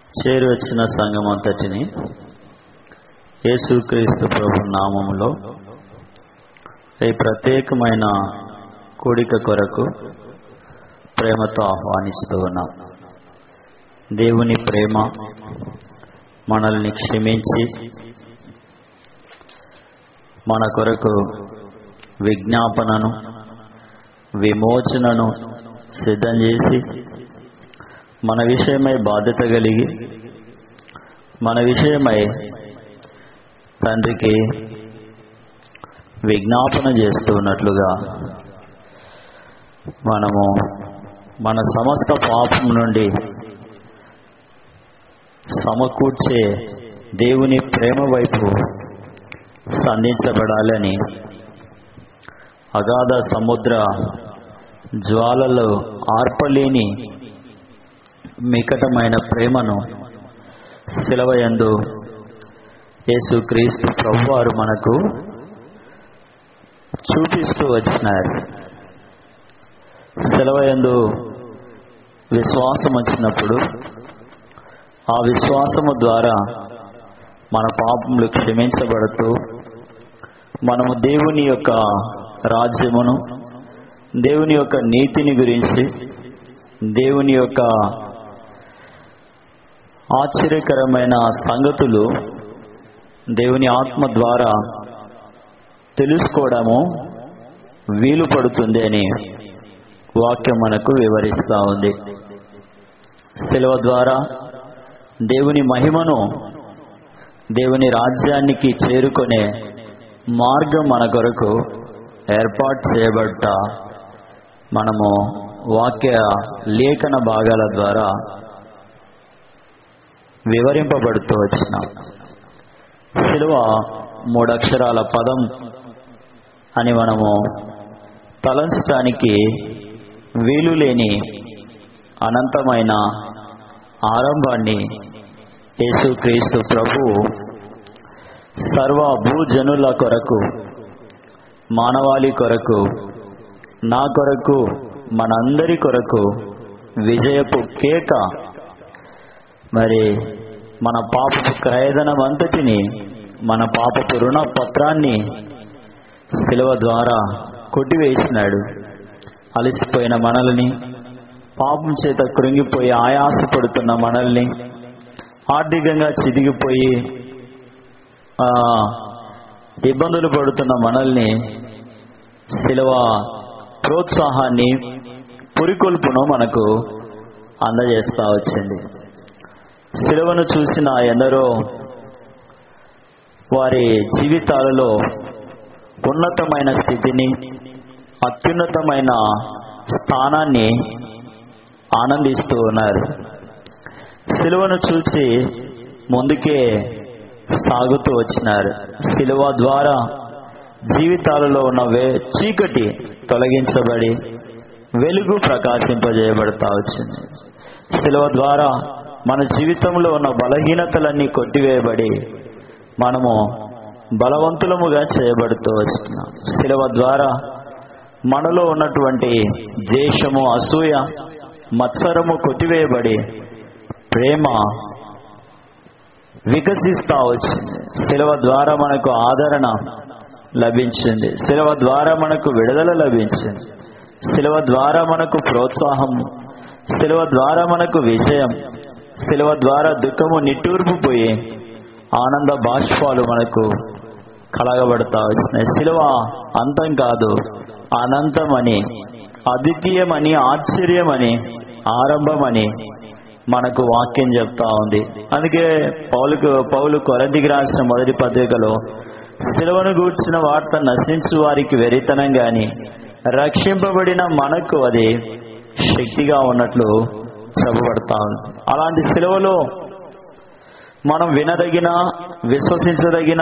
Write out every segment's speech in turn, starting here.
చేరి వచ్చిన సంఘం అంతటిని యేసుక్రీస్తు ప్రభు నామములో ఈ ప్రత్యేకమైన కూడిక కొరకు ప్రేమతో ఆహ్వానిస్తూ ఉన్నాం దేవుని ప్రేమ మనల్ని క్షమించి మన కొరకు విజ్ఞాపనను విమోచనను సిద్ధం చేసి మన విషయమై బాధ్యత కలిగి మన విషయమై తండ్రికి విజ్ఞాపన చేస్తూ ఉన్నట్లుగా మనము మన సమస్త పాపం నుండి సమకూర్చే దేవుని ప్రేమ వైపు సంధించబడాలని అగాధ సముద్ర జ్వాలలో ఆర్పలేని మికటమైన ప్రేమను శిలవయందు యేసుక్రీస్తు ప్రభువారు మనకు చూపిస్తూ వచ్చినారు శిలవయందు విశ్వాసం వచ్చినప్పుడు ఆ విశ్వాసము ద్వారా మన పాపములు క్షమించబడుతూ మనము దేవుని యొక్క రాజ్యమును దేవుని యొక్క నీతిని గురించి దేవుని యొక్క ఆశ్చర్యకరమైన సంగతులు దేవుని ఆత్మ ద్వారా తెలుసుకోవడము వీలు పడుతుంది అని వాక్యం మనకు వివరిస్తూ ఉంది సెలవు ద్వారా దేవుని మహిమను దేవుని రాజ్యానికి చేరుకునే మార్గం మన కొరకు ఏర్పాటు చేయబడ్డ మనము వాక్య లేఖన భాగాల ద్వారా వివరింపబడుతూ వచ్చినాం శిలువ మూడక్షరాల పదం అని మనము తలంచటానికి వీలు లేని అనంతమైన ఆరంభాన్ని యేసుక్రీస్తు ప్రభు సర్వ భూజనుల కొరకు మానవాళి కొరకు నా కొరకు మనందరి కొరకు విజయపు కేక మరి మన పాపపు క్రయధనం అంతటిని మన పాపపు రుణ పత్రాన్ని శిలువ ద్వారా కొట్టివేసినాడు అలసిపోయిన మనల్ని పాపం చేత కృంగిపోయి ఆయాసపడుతున్న మనల్ని ఆర్థికంగా చిదిగిపోయి ఇబ్బందులు పడుతున్న మనల్ని శిలువ ప్రోత్సాహాన్ని పురికొల్పును మనకు అందజేస్తా వచ్చింది శిలువను చూసిన ఎందరో వారి జీవితాలలో ఉన్నతమైన స్థితిని అత్యున్నతమైన స్థానాన్ని ఆనందిస్తూ ఉన్నారు సిలువను చూసి ముందుకే సాగుతూ వచ్చినారు సిలువ ద్వారా జీవితాలలో ఉన్న వే చీకటి తొలగించబడి వెలుగు ప్రకాశింపజేయబడతా వచ్చింది సిలువ ద్వారా మన జీవితంలో ఉన్న బలహీనతలన్నీ కొట్టివేయబడి మనము బలవంతులముగా చేయబడుతూ వస్తున్నాం శిలవ ద్వారా మనలో ఉన్నటువంటి ద్వేషము అసూయ మత్సరము కొట్టివేయబడి ప్రేమ వికసిస్తా వచ్చింది శిలవ ద్వారా మనకు ఆదరణ లభించింది శిలవ ద్వారా మనకు విడుదల లభించింది శిలవ ద్వారా మనకు ప్రోత్సాహం శిలవ ద్వారా మనకు విజయం శిలవ ద్వారా దుఃఖము నిట్టూర్పు పోయి ఆనంద బాష్పాలు మనకు కలగబడతా వచ్చినాయి శిలువ అంతం కాదు అనంతమని అద్వితీయమని ఆశ్చర్యమని ఆరంభమని మనకు వాక్యం చెప్తా ఉంది అందుకే పౌలుకు పౌలు కొరదికి రాసిన మొదటి పత్రికలో శిలువను గూర్చిన వార్త నశించు వారికి వెరితనం గాని రక్షింపబడిన మనకు అది శక్తిగా ఉన్నట్లు చెప్పబడతా ఉంది అలాంటి శిలువలో మనం వినదగిన విశ్వసించదగిన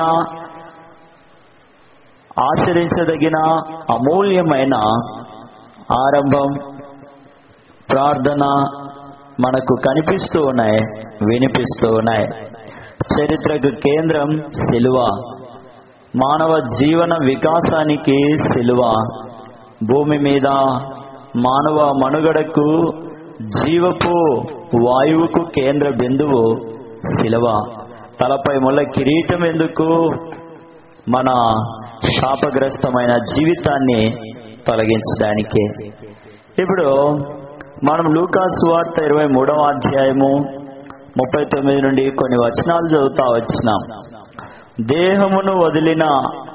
ఆచరించదగిన అమూల్యమైన ఆరంభం ప్రార్థన మనకు కనిపిస్తూ ఉన్నాయి వినిపిస్తూ ఉన్నాయి చరిత్రకు కేంద్రం శిలువ మానవ జీవన వికాసానికి శిలువ భూమి మీద మానవ మనుగడకు జీవపు వాయువుకు కేంద్ర బిందువు శిలవ తలపై ముళ్ళ కిరీటం ఎందుకు మన శాపగ్రస్తమైన జీవితాన్ని తొలగించడానికే ఇప్పుడు మనం లూకాసు వార్త ఇరవై మూడవ అధ్యాయము ముప్పై తొమ్మిది నుండి కొన్ని వచనాలు చదువుతా వచ్చినాం దేహమును వదిలిన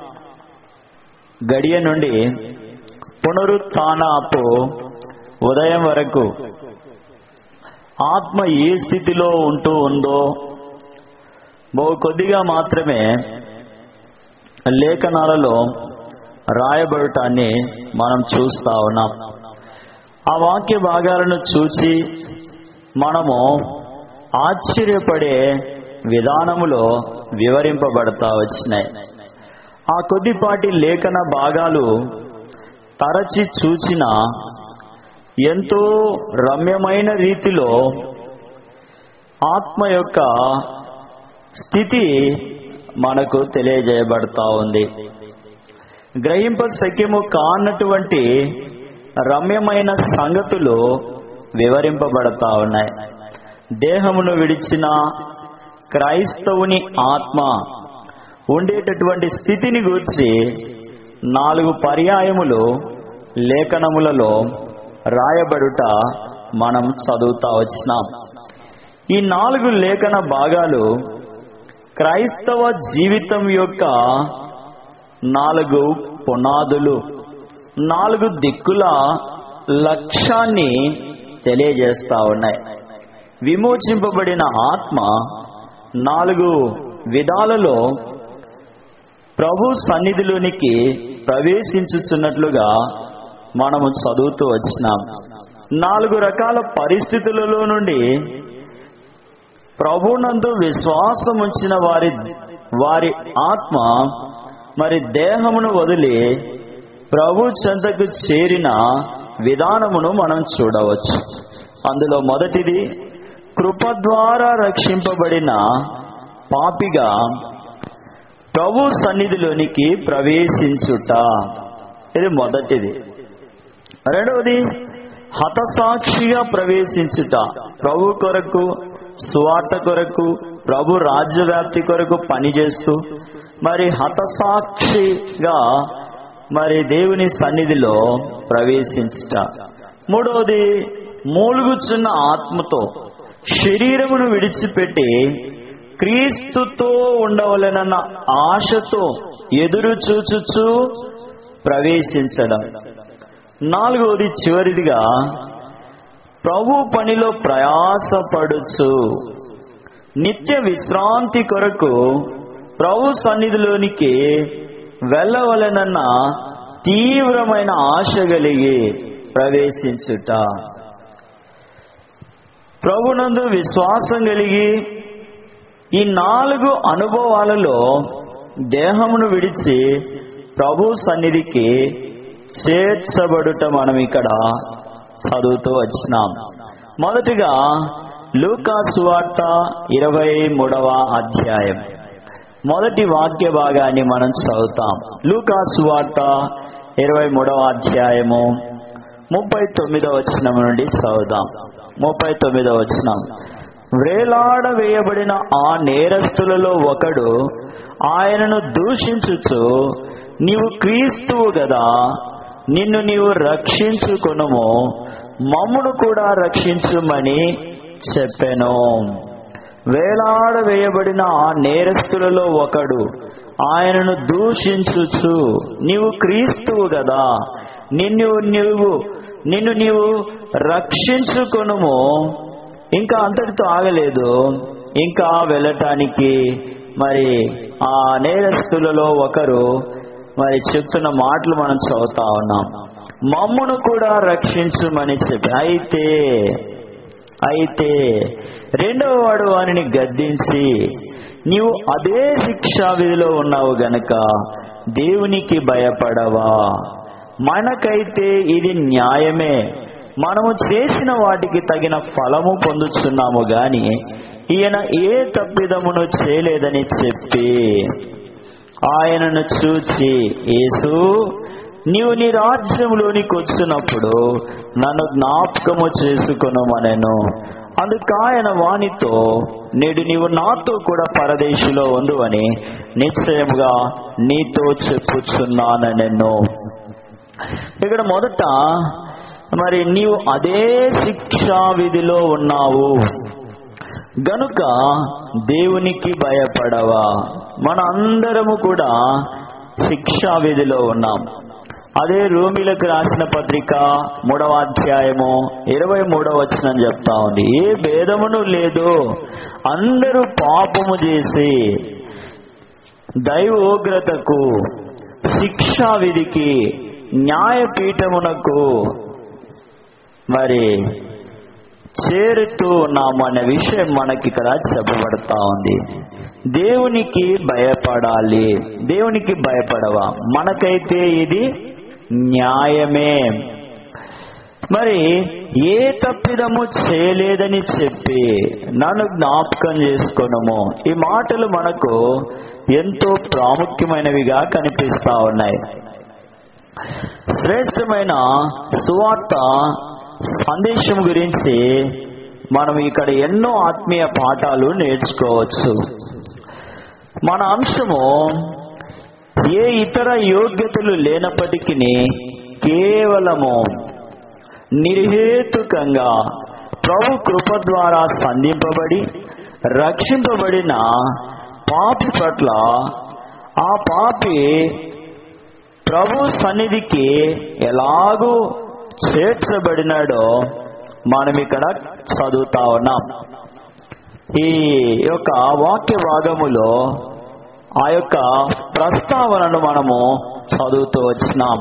గడియ నుండి పునరుత్నపు ఉదయం వరకు ఆత్మ ఏ స్థితిలో ఉంటూ ఉందో బహు కొద్దిగా మాత్రమే లేఖనాలలో రాయబడటాన్ని మనం చూస్తా ఉన్నాం ఆ వాక్య భాగాలను చూచి మనము ఆశ్చర్యపడే విధానములో వివరింపబడతా వచ్చినాయి ఆ కొద్దిపాటి లేఖన భాగాలు తరచి చూచిన ఎంతో రమ్యమైన రీతిలో ఆత్మ యొక్క స్థితి మనకు తెలియజేయబడతా ఉంది గ్రహింప సఖ్యము కానటువంటి రమ్యమైన సంగతులు వివరింపబడతా ఉన్నాయి దేహమును విడిచిన క్రైస్తవుని ఆత్మ ఉండేటటువంటి స్థితిని గూర్చి నాలుగు పర్యాయములు లేఖనములలో రాయబడుట మనం చదువుతా వచ్చినాం ఈ నాలుగు లేఖన భాగాలు క్రైస్తవ జీవితం యొక్క నాలుగు పునాదులు నాలుగు దిక్కుల లక్ష్యాన్ని తెలియజేస్తా ఉన్నాయి విమోచింపబడిన ఆత్మ నాలుగు విధాలలో ప్రభు సన్నిధిలోనికి ప్రవేశించుచున్నట్లుగా మనము చదువుతూ వచ్చినాం నాలుగు రకాల పరిస్థితులలో నుండి ప్రభునందు విశ్వాసం ఉంచిన వారి వారి ఆత్మ మరి దేహమును వదిలి ప్రభు చెంతకు చేరిన విధానమును మనం చూడవచ్చు అందులో మొదటిది కృప ద్వారా రక్షింపబడిన పాపిగా ప్రభు సన్నిధిలోనికి ప్రవేశించుట ఇది మొదటిది రెండవది హతసాక్షిగా ప్రవేశించుట ప్రభు కొరకు సువార్త కొరకు ప్రభు రాజ్యవ్యాప్తి కొరకు పనిచేస్తూ మరి హతసాక్షిగా మరి దేవుని సన్నిధిలో ప్రవేశించుట మూడవది మూలుగుచున్న ఆత్మతో శరీరమును విడిచిపెట్టి క్రీస్తుతో ఉండవలెనన్న ఆశతో ఎదురు చూచుచు ప్రవేశించడం నాలుగవది చివరిదిగా ప్రభు పనిలో ప్రయాసపడుచు నిత్య విశ్రాంతి కొరకు ప్రభు సన్నిధిలోనికి వెళ్ళవలెనన్న తీవ్రమైన ఆశ కలిగి ప్రవేశించుట ప్రభునందు విశ్వాసం కలిగి ఈ నాలుగు అనుభవాలలో దేహమును విడిచి ప్రభు సన్నిధికి చేర్చబడుట మనం ఇక్కడ చదువుతూ వచ్చినాం మొదటిగా లూకా సువార్త ఇరవై మూడవ అధ్యాయం మొదటి వాక్య భాగాన్ని మనం చదువుతాం లూకా సువార్త ఇరవై మూడవ అధ్యాయము ముప్పై తొమ్మిదవ వచనం నుండి చదువుదాం ముప్పై తొమ్మిదవ వచనం వ్రేలాడ వేయబడిన ఆ నేరస్తులలో ఒకడు ఆయనను దూషించుచు నీవు క్రీస్తువు గదా నిన్ను నీవు రక్షించుకొనుము మమ్మును కూడా రక్షించుమని చెప్పెను వేలాడ వేయబడిన ఆ నేరస్తులలో ఒకడు ఆయనను దూషించుచు నీవు క్రీస్తువు గదా నిన్ను నీవు నిన్ను నీవు రక్షించుకొనుము ఇంకా అంతటితో ఆగలేదు ఇంకా వెళ్ళటానికి మరి ఆ నేరస్తులలో ఒకరు మరి చెప్తున్న మాటలు మనం చదువుతా ఉన్నాం మమ్మును కూడా రక్షించుమని చెప్పి అయితే అయితే రెండవ వాడు వారిని గద్దించి నీవు అదే శిక్షా విధిలో ఉన్నావు గనక దేవునికి భయపడవా మనకైతే ఇది న్యాయమే మనము చేసిన వాటికి తగిన ఫలము పొందుతున్నాము గాని ఈయన ఏ తప్పిదమును చేయలేదని చెప్పి ఆయనను చూచి యేసు నీవు నీ రాజ్యంలోనికి వచ్చినప్పుడు నన్ను జ్ఞాపకము చేసుకొనమనెను అందుకు ఆయన వానితో నేడు నీవు నాతో కూడా పరదేశిలో ఉండు అని నిశ్చయముగా నీతో చెప్పుచున్నానెను ఇక్కడ మొదట మరి నీవు అదే శిక్షా విధిలో ఉన్నావు గనుక దేవునికి భయపడవా మన అందరము కూడా శిక్షా విధిలో ఉన్నాం అదే రూమిలకు రాసిన పత్రిక మూడవ అధ్యాయము ఇరవై మూడవ వచనం చెప్తా ఉంది ఏ భేదమును లేదు అందరూ పాపము చేసి దైవోగ్రతకు శిక్షా విధికి న్యాయపీఠమునకు మరి చేరుతూ ఉన్నాము అనే విషయం మనకి ఇక్కడ చెప్పబడతా ఉంది దేవునికి భయపడాలి దేవునికి భయపడవా మనకైతే ఇది న్యాయమే మరి ఏ తప్పిదము చేయలేదని చెప్పి నన్ను జ్ఞాపకం చేసుకోనము ఈ మాటలు మనకు ఎంతో ప్రాముఖ్యమైనవిగా కనిపిస్తా ఉన్నాయి శ్రేష్టమైన సువార్త సందేశం గురించి మనం ఇక్కడ ఎన్నో ఆత్మీయ పాఠాలు నేర్చుకోవచ్చు మన అంశము ఏ ఇతర యోగ్యతలు లేనప్పటికీ కేవలము నిర్హేతుకంగా ప్రభు కృప ద్వారా సంధింపబడి రక్షింపబడిన పాపి పట్ల ఆ పాపి ప్రభు సన్నిధికి ఎలాగూ చేర్చబడినాడో మనం ఇక్కడ చదువుతా ఉన్నాం ఈ యొక్క వాక్య భాగములో ఆ యొక్క ప్రస్తావనను మనము చదువుతూ వచ్చినాం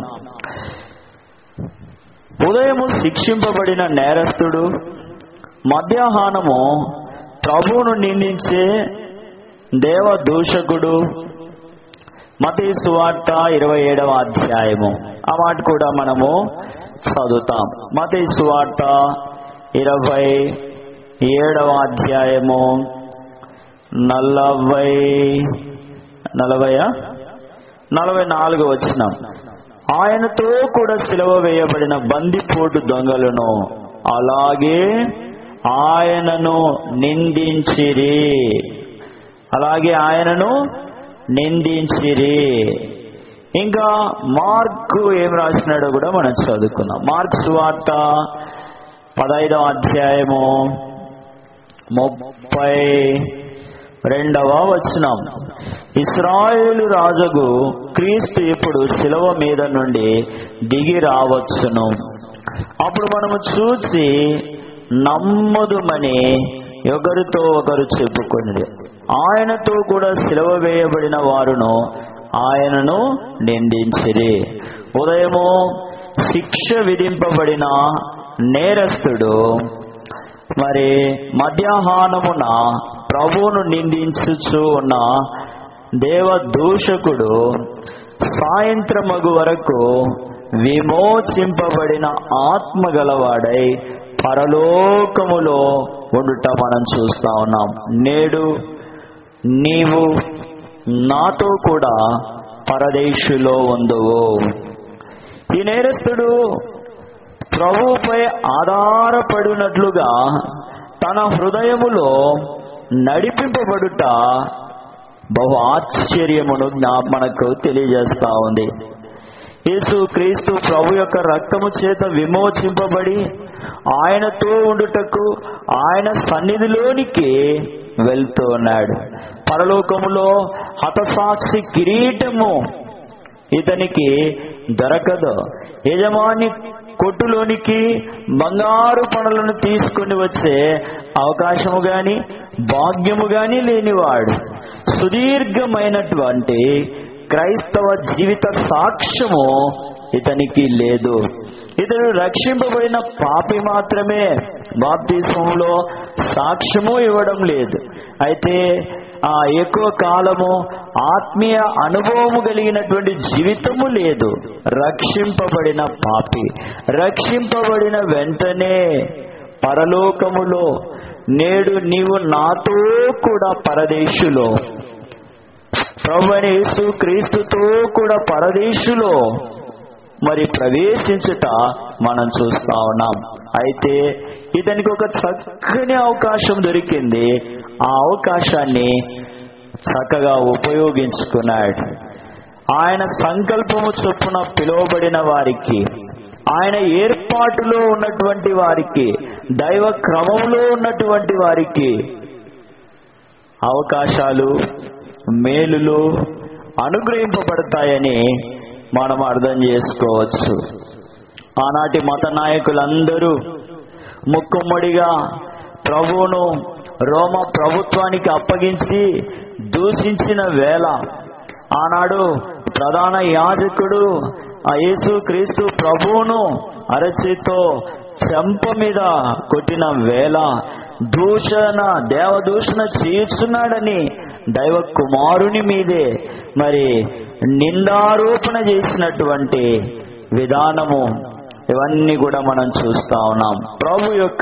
ఉదయము శిక్షింపబడిన నేరస్తుడు మధ్యాహ్నము ప్రభువును నిందించే దేవ దూషకుడు మతీ సువార్త ఇరవై ఏడవ అధ్యాయము ఆ మాట కూడా మనము చదువుతాం మతీ సువార్త ఇరవై ఏడవ అధ్యాయము నలభై నలభై నలభై నాలుగు వచ్చినాం ఆయనతో కూడా సిలువ వేయబడిన బందిపోటు దొంగలను అలాగే ఆయనను నిందించిరి అలాగే ఆయనను నిందించిరి ఇంకా మార్కు ఏం రాసినాడో కూడా మనం చదువుకున్నాం మార్క్ సువార్త పదైదవ అధ్యాయము ముప్పై రెండవ వచనం ఇస్రాయేలు రాజుకు క్రీస్తు ఇప్పుడు శిలవ మీద నుండి దిగి రావచ్చును అప్పుడు మనము చూసి నమ్మదుమని ఒకరితో ఒకరు చెప్పుకుని ఆయనతో కూడా సిలువ వేయబడిన వారును ఆయనను నిందించిరి ఉదయము శిక్ష విధింపబడిన నేరస్తుడు మరి మధ్యాహ్నమున ప్రభువును నిందించుచు ఉన్న దేవ దూషకుడు సాయంత్రమగు వరకు విమోచింపబడిన ఆత్మ గలవాడై పరలోకములో ఉండుట మనం చూస్తా ఉన్నాం నేడు నీవు నాతో కూడా పరదేశులో ఉందువు ఈ నేరస్తుడు ప్రభువుపై ఆధారపడినట్లుగా తన హృదయములో నడిపింపబడుట బహు ఆశ్చర్యమును జ్ఞా- మనకు తెలియజేస్తా ఉంది యేసు క్రీస్తు ప్రభు యొక్క రక్తము చేత విమోచింపబడి ఆయనతో ఉండుటకు ఆయన సన్నిధిలోనికి వెళ్తూ ఉన్నాడు పరలోకములో హతసాక్షి కిరీటము ఇతనికి దొరకదు యజమాని కొట్టులోనికి బంగారు పనులను తీసుకొని వచ్చే అవకాశము గాని భాగ్యము గాని లేనివాడు సుదీర్ఘమైనటువంటి క్రైస్తవ జీవిత సాక్ష్యము ఇతనికి లేదు ఇతడు రక్షింపబడిన పాపి మాత్రమే బాప్తిస్మంలో సాక్ష్యము ఇవ్వడం లేదు అయితే ఆ ఎక్కువ కాలము ఆత్మీయ అనుభవము కలిగినటువంటి జీవితము లేదు రక్షింపబడిన పాపి రక్షింపబడిన వెంటనే పరలోకములో నేడు నీవు నాతో కూడా పరదేశులో ప్రభువైన యేసు క్రీస్తుతో కూడా పరదేశులో మరి ప్రవేశించుట మనం చూస్తా ఉన్నాం అయితే ఇతనికి ఒక చక్కని అవకాశం దొరికింది ఆ అవకాశాన్ని చక్కగా ఉపయోగించుకున్నాడు ఆయన సంకల్పము చొప్పున పిలువబడిన వారికి ఆయన ఏర్పాటులో ఉన్నటువంటి వారికి దైవ క్రమంలో ఉన్నటువంటి వారికి అవకాశాలు మేలులు అనుగ్రహింపబడతాయని మనం అర్థం చేసుకోవచ్చు ఆనాటి మత నాయకులందరూ ముక్కుమ్మడిగా ప్రభువును రోమ ప్రభుత్వానికి అప్పగించి దూషించిన వేళ ఆనాడు ప్రధాన యాజకుడు ఆ యేసు క్రీస్తు ప్రభువును అరచేతో చెంప మీద కొట్టిన వేళ దూషణ దేవదూషణ చేస్తున్నాడని దైవ కుమారుని మీదే మరి నిందారోపణ చేసినటువంటి విధానము ఇవన్నీ కూడా మనం చూస్తా ఉన్నాం ప్రభు యొక్క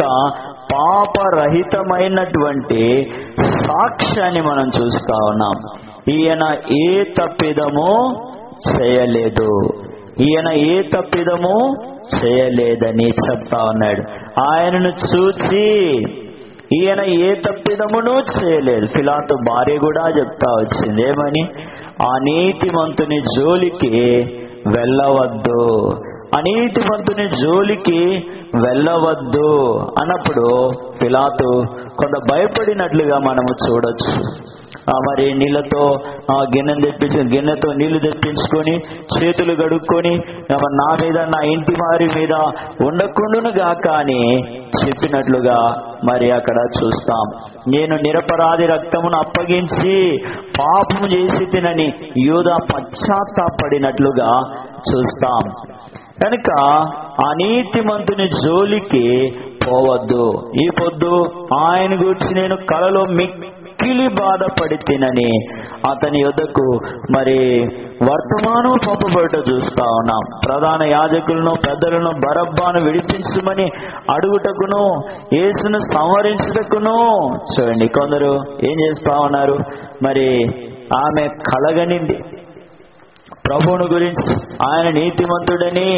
పాపరహితమైనటువంటి సాక్ష్యాన్ని మనం చూస్తా ఉన్నాం ఈయన ఏ తప్పిదము చేయలేదు ఈయన ఏ తప్పిదము చేయలేదని చెప్తా ఉన్నాడు ఆయనను చూసి ఈయన ఏ తప్పిదమును చేయలేదు ఫిలాతు భార్య కూడా చెప్తా వచ్చింది ఏమని ఆ నీతిమంతుని జోలికి వెళ్ళవద్దు అనీతిమంతుని జోలికి వెళ్ళవద్దు అన్నప్పుడు పిలాతు కొంత భయపడినట్లుగా మనము చూడొచ్చు ఆ మరి నీళ్ళతో ఆ గిన్నెను తెప్పించి గిన్నెతో నీళ్లు తెప్పించుకొని చేతులు గడుక్కొని ఆ మరి నా మీద నా ఇంటి వారి మీద ఉండకుండును గాక అని చెప్పినట్లుగా మరి అక్కడ చూస్తాం నేను నిరపరాధి రక్తమును అప్పగించి పాపము చేసి తినని యూద పశ్చాత్తాపడినట్లుగా చూస్తాం కనుక అనీతిమంతుని జోలికి పోవద్దు ఈ పొద్దు ఆయన గురించి నేను కలలో మిక్కిలి బాధపడి తినని అతని యొద్దకు మరి వర్తమానం పంపబడ్డ చూస్తా ఉన్నాం ప్రధాన యాజకులను పెద్దలను బరబ్బాను విడిపించమని అడుగుటకును యేసును సంవరించుటకును చూడండి కొందరు ఏం చేస్తా ఉన్నారు మరి ఆమె కలగనింది ప్రభువును గురించి ఆయన నీతిమంతుడని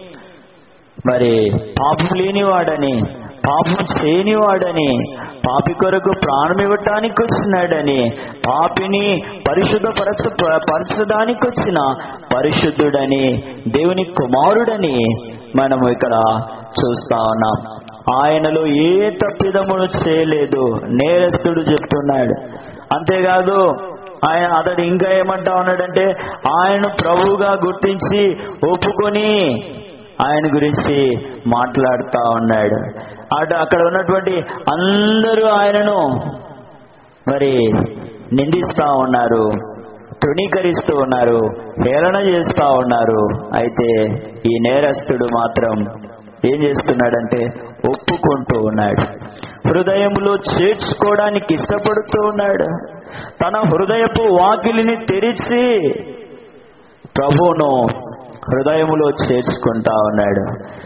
మరి పాపం లేనివాడని పాపం చేయనివాడని పాపి కొరకు ప్రాణం ఇవ్వటానికి వచ్చినాడని పాపిని పరిశుద్ధ పరచ పరచడానికి వచ్చిన పరిశుద్ధుడని దేవుని కుమారుడని మనము ఇక్కడ చూస్తా ఉన్నాం ఆయనలో ఏ తప్పిదమును చేయలేదు నేరస్తుడు చెప్తున్నాడు అంతేకాదు ఆయన అతడు ఇంకా ఏమంటా ఉన్నాడంటే ఆయన ప్రభువుగా గుర్తించి ఒప్పుకొని ఆయన గురించి మాట్లాడుతా ఉన్నాడు అటు అక్కడ ఉన్నటువంటి అందరూ ఆయనను మరి నిందిస్తా ఉన్నారు తృణీకరిస్తూ ఉన్నారు హేళన చేస్తా ఉన్నారు అయితే ఈ నేరస్తుడు మాత్రం ఏం చేస్తున్నాడంటే ఒప్పుకుంటూ ఉన్నాడు హృదయంలో చేర్చుకోవడానికి ఇష్టపడుతూ ఉన్నాడు తన హృదయపు వాకిలిని తెరిచి ప్రభువును హృదయములో చేర్చుకుంటా ఉన్నాడు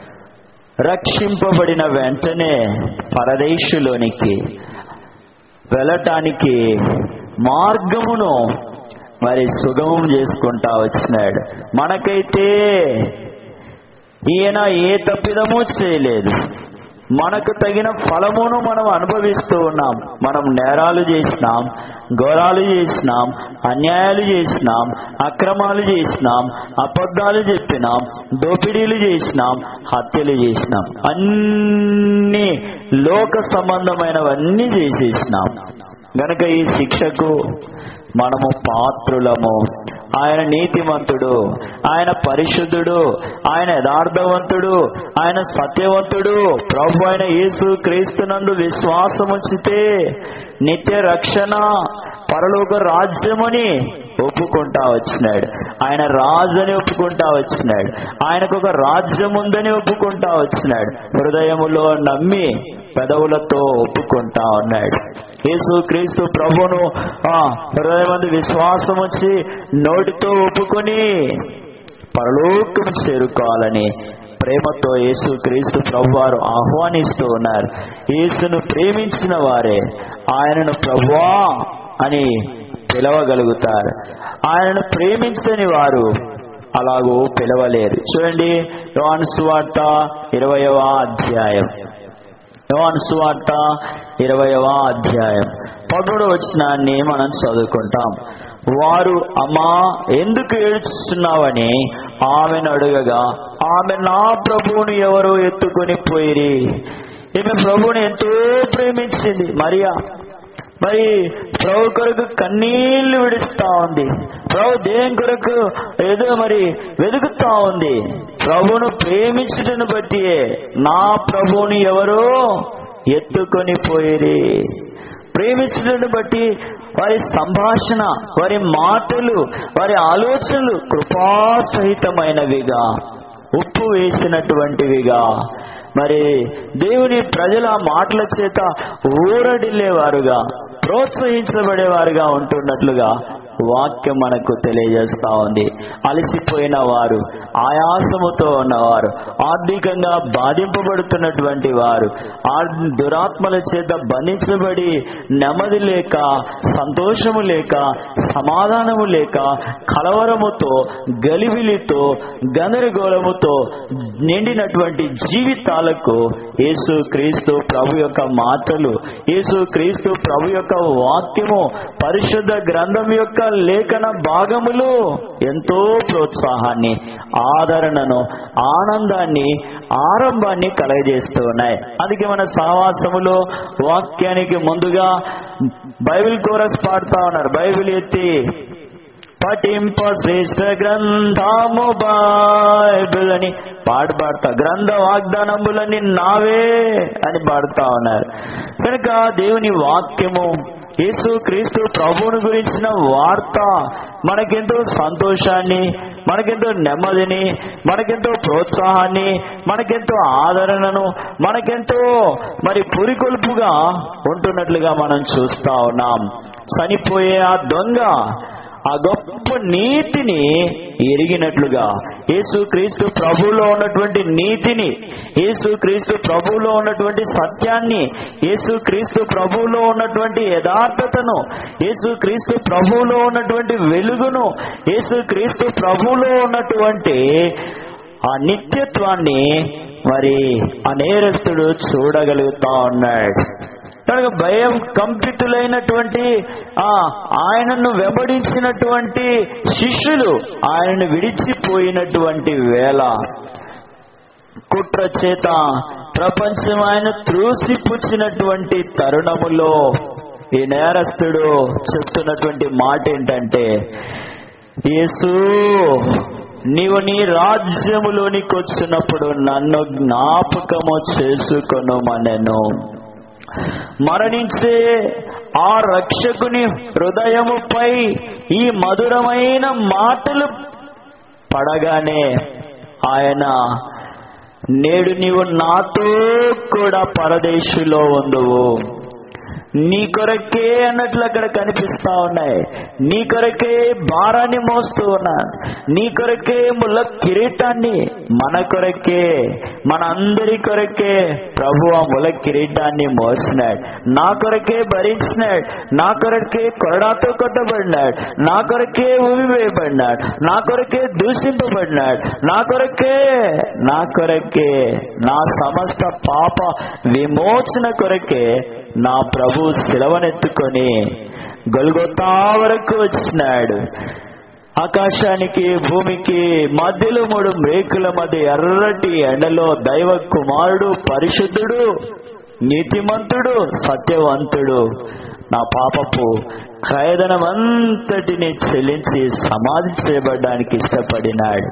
రక్షింపబడిన వెంటనే పరదేశులోనికి వెళ్ళటానికి మార్గమును మరి సుగమం చేసుకుంటా వచ్చినాడు మనకైతే ఈయన ఏ తప్పిదము చేయలేదు మనకు తగిన ఫలమును మనం అనుభవిస్తూ ఉన్నాం మనం నేరాలు చేసినాం ఘోరాలు చేసినాం అన్యాయాలు చేసినాం అక్రమాలు చేసినాం అబద్ధాలు చెప్పినాం దోపిడీలు చేసినాం హత్యలు చేసినాం అన్ని లోక సంబంధమైనవన్నీ చేసేసినాం గనక ఈ శిక్షకు మనము పాత్రులము ఆయన నీతిమంతుడు ఆయన పరిశుద్ధుడు ఆయన యథార్థవంతుడు ఆయన సత్యవంతుడు ప్రభు అయిన యేసు క్రీస్తునందు విశ్వాసం ఉంచితే నిత్య రక్షణ పరలోక రాజ్యమని ఒప్పుకుంటా వచ్చినాడు ఆయన రాజు అని ఒప్పుకుంటా వచ్చినాడు ఆయనకు ఒక రాజ్యం ఉందని ఒప్పుకుంటా వచ్చినాడు హృదయములో నమ్మి పెదవులతో ఒప్పుకుంటా ఉన్నాడు యేసు క్రీస్తు ప్రభును ఆ హృదయమందు విశ్వాసం వచ్చి నోటితో ఒప్పుకొని పరలోకం చేరుకోవాలని ప్రేమతో యేసు క్రీస్తు ప్రభువారు ఆహ్వానిస్తూ ఉన్నారు యేసును ప్రేమించిన వారే ఆయనను ప్రభువా అని పిలవగలుగుతారు ఆయనను ప్రేమించని వారు అలాగూ పిలవలేరు చూడండి యోహాను సువార్త ఇరవయవ అధ్యాయం యోహాను సువార్త ఇరవయవ అధ్యాయం పదమూడవ వచనాన్ని మనం చదువుకుంటాం వారు అమ్మా ఎందుకు ఏడుస్తున్నావని ఆమెను అడగగా ఆమె నా ప్రభువుని ఎవరో ఎత్తుకొని పోయిరి ఈమె ప్రభువుని ఎంతో ప్రేమించింది మరియా మరి ప్రభు కొరకు కన్నీళ్లు విడుస్తా ఉంది ప్రభు దేని కొరకు ఏదో మరి వెతుకుతా ఉంది ప్రభువును ప్రేమించుటను బట్టి నా ప్రభువుని ఎవరో ఎత్తుకొని పోయిరి ప్రేమించడాన్ని బట్టి వారి సంభాషణ వారి మాటలు వారి ఆలోచనలు కృపాసహితమైనవిగా ఉప్పు వేసినటువంటివిగా మరి దేవుని ప్రజల మాటల చేత ఊరడిల్లేవారుగా ప్రోత్సహించబడేవారుగా ఉంటున్నట్లుగా వాక్యం మనకు తెలియజేస్తా ఉంది అలసిపోయిన వారు ఆయాసముతో ఉన్నవారు ఆర్థికంగా బాధింపబడుతున్నటువంటి వారు ఆ దురాత్మల చేత బంధించబడి నెమ్మది లేక సంతోషము లేక సమాధానము లేక కలవరముతో గలిబిలితో గందరగోళముతో నిండినటువంటి జీవితాలకు యేసు క్రీస్తు ప్రభు యొక్క మాటలు యేసు క్రీస్తు ప్రభు యొక్క వాక్యము పరిశుద్ధ గ్రంథం యొక్క లేఖన భాగములు ఎంతో ప్రోత్సాహాన్ని ఆదరణను ఆనందాన్ని ఆరంభాన్ని కలగజేస్తూ ఉన్నాయి అందుకే మన సహవాసములో వాక్యానికి ముందుగా బైబిల్ కోరస్ పాడుతా ఉన్నారు బైబిల్ ఎత్తి పఠింప శ్రేష్ఠ గ్రంథము బైబిల్ అని పాట పాడతా గ్రంథ వాగ్దానములని నావే అని పాడుతా ఉన్నారు కనుక దేవుని వాక్యము యేసు క్రీస్తు ప్రభువుని గురించిన వార్త మనకెంతో సంతోషాన్ని మనకెంతో నెమ్మదిని మనకెంతో ప్రోత్సాహాన్ని మనకెంతో ఆదరణను మనకెంతో మరి పురికొల్పుగా ఉంటున్నట్లుగా మనం చూస్తా ఉన్నాం చనిపోయే ఆ దొంగ ఆ గొప్ప నీతిని ఎరిగినట్లుగా యేసు క్రీస్తు ప్రభువులో ఉన్నటువంటి నీతిని యేసు క్రీస్తు ప్రభువులో ఉన్నటువంటి సత్యాన్ని యేసు క్రీస్తు ప్రభువులో ఉన్నటువంటి యథార్థతను యేసు క్రీస్తు ప్రభువులో ఉన్నటువంటి వెలుగును యేసు క్రీస్తు ప్రభువులో ఉన్నటువంటి ఆ నిత్యత్వాన్ని మరి ఆ నేరస్తుడు చూడగలుగుతా ఉన్నాడు కనుక భయం కంపితులైనటువంటి ఆ ఆయనను వెంబడించినటువంటి శిష్యులు ఆయనను విడిచిపోయినటువంటి వేళ కుట్ర చేత ప్రపంచం ఆయన త్రూసిపుచ్చినటువంటి తరుణములో ఈ నేరస్తుడు చెప్తున్నటువంటి మాట ఏంటంటే యేసు నీవు నీ రాజ్యములోనికి వచ్చినప్పుడు నన్ను జ్ఞాపకము చేసుకొనుమనెను మరణించే ఆ రక్షకుని హృదయముపై ఈ మధురమైన మాటలు పడగానే ఆయన నేడు నీవు నాతో కూడా పరదేశులో ఉందువు నీ కొరకే అన్నట్లు అక్కడ కనిపిస్తా ఉన్నాయి నీ కొరకే భారాన్ని మోస్తూ ఉన్నాను నీ కొరకే ముళ్ళ కిరీటాన్ని మన కొరకే మన అందరి కొరకే ప్రభు ఆ ముల కిరీటాన్ని మోసినాడు నా కొరకే భరించినాడు నా కొరకే కొరడాతో కొట్టబడినాడు నా కొరకే ఊపివేయబడినాడు నా కొరకే దూషింపబడినాడు నా కొరకే నా కొరకే నా సమస్త పాప విమోచన కొరకే నా ప్రభు శిలవనెత్తుకొని గొల్గొతా వరకు వచ్చినాడు ఆకాశానికి భూమికి మధ్యలో మూడు మేకుల మధ్య ఎర్రటి ఎండలో దైవ కుమారుడు పరిశుద్ధుడు నీతిమంతుడు సత్యవంతుడు నా పాపపు ఖైదనమంతటిని చెల్లించి సమాధి చేయబడడానికి ఇష్టపడినాడు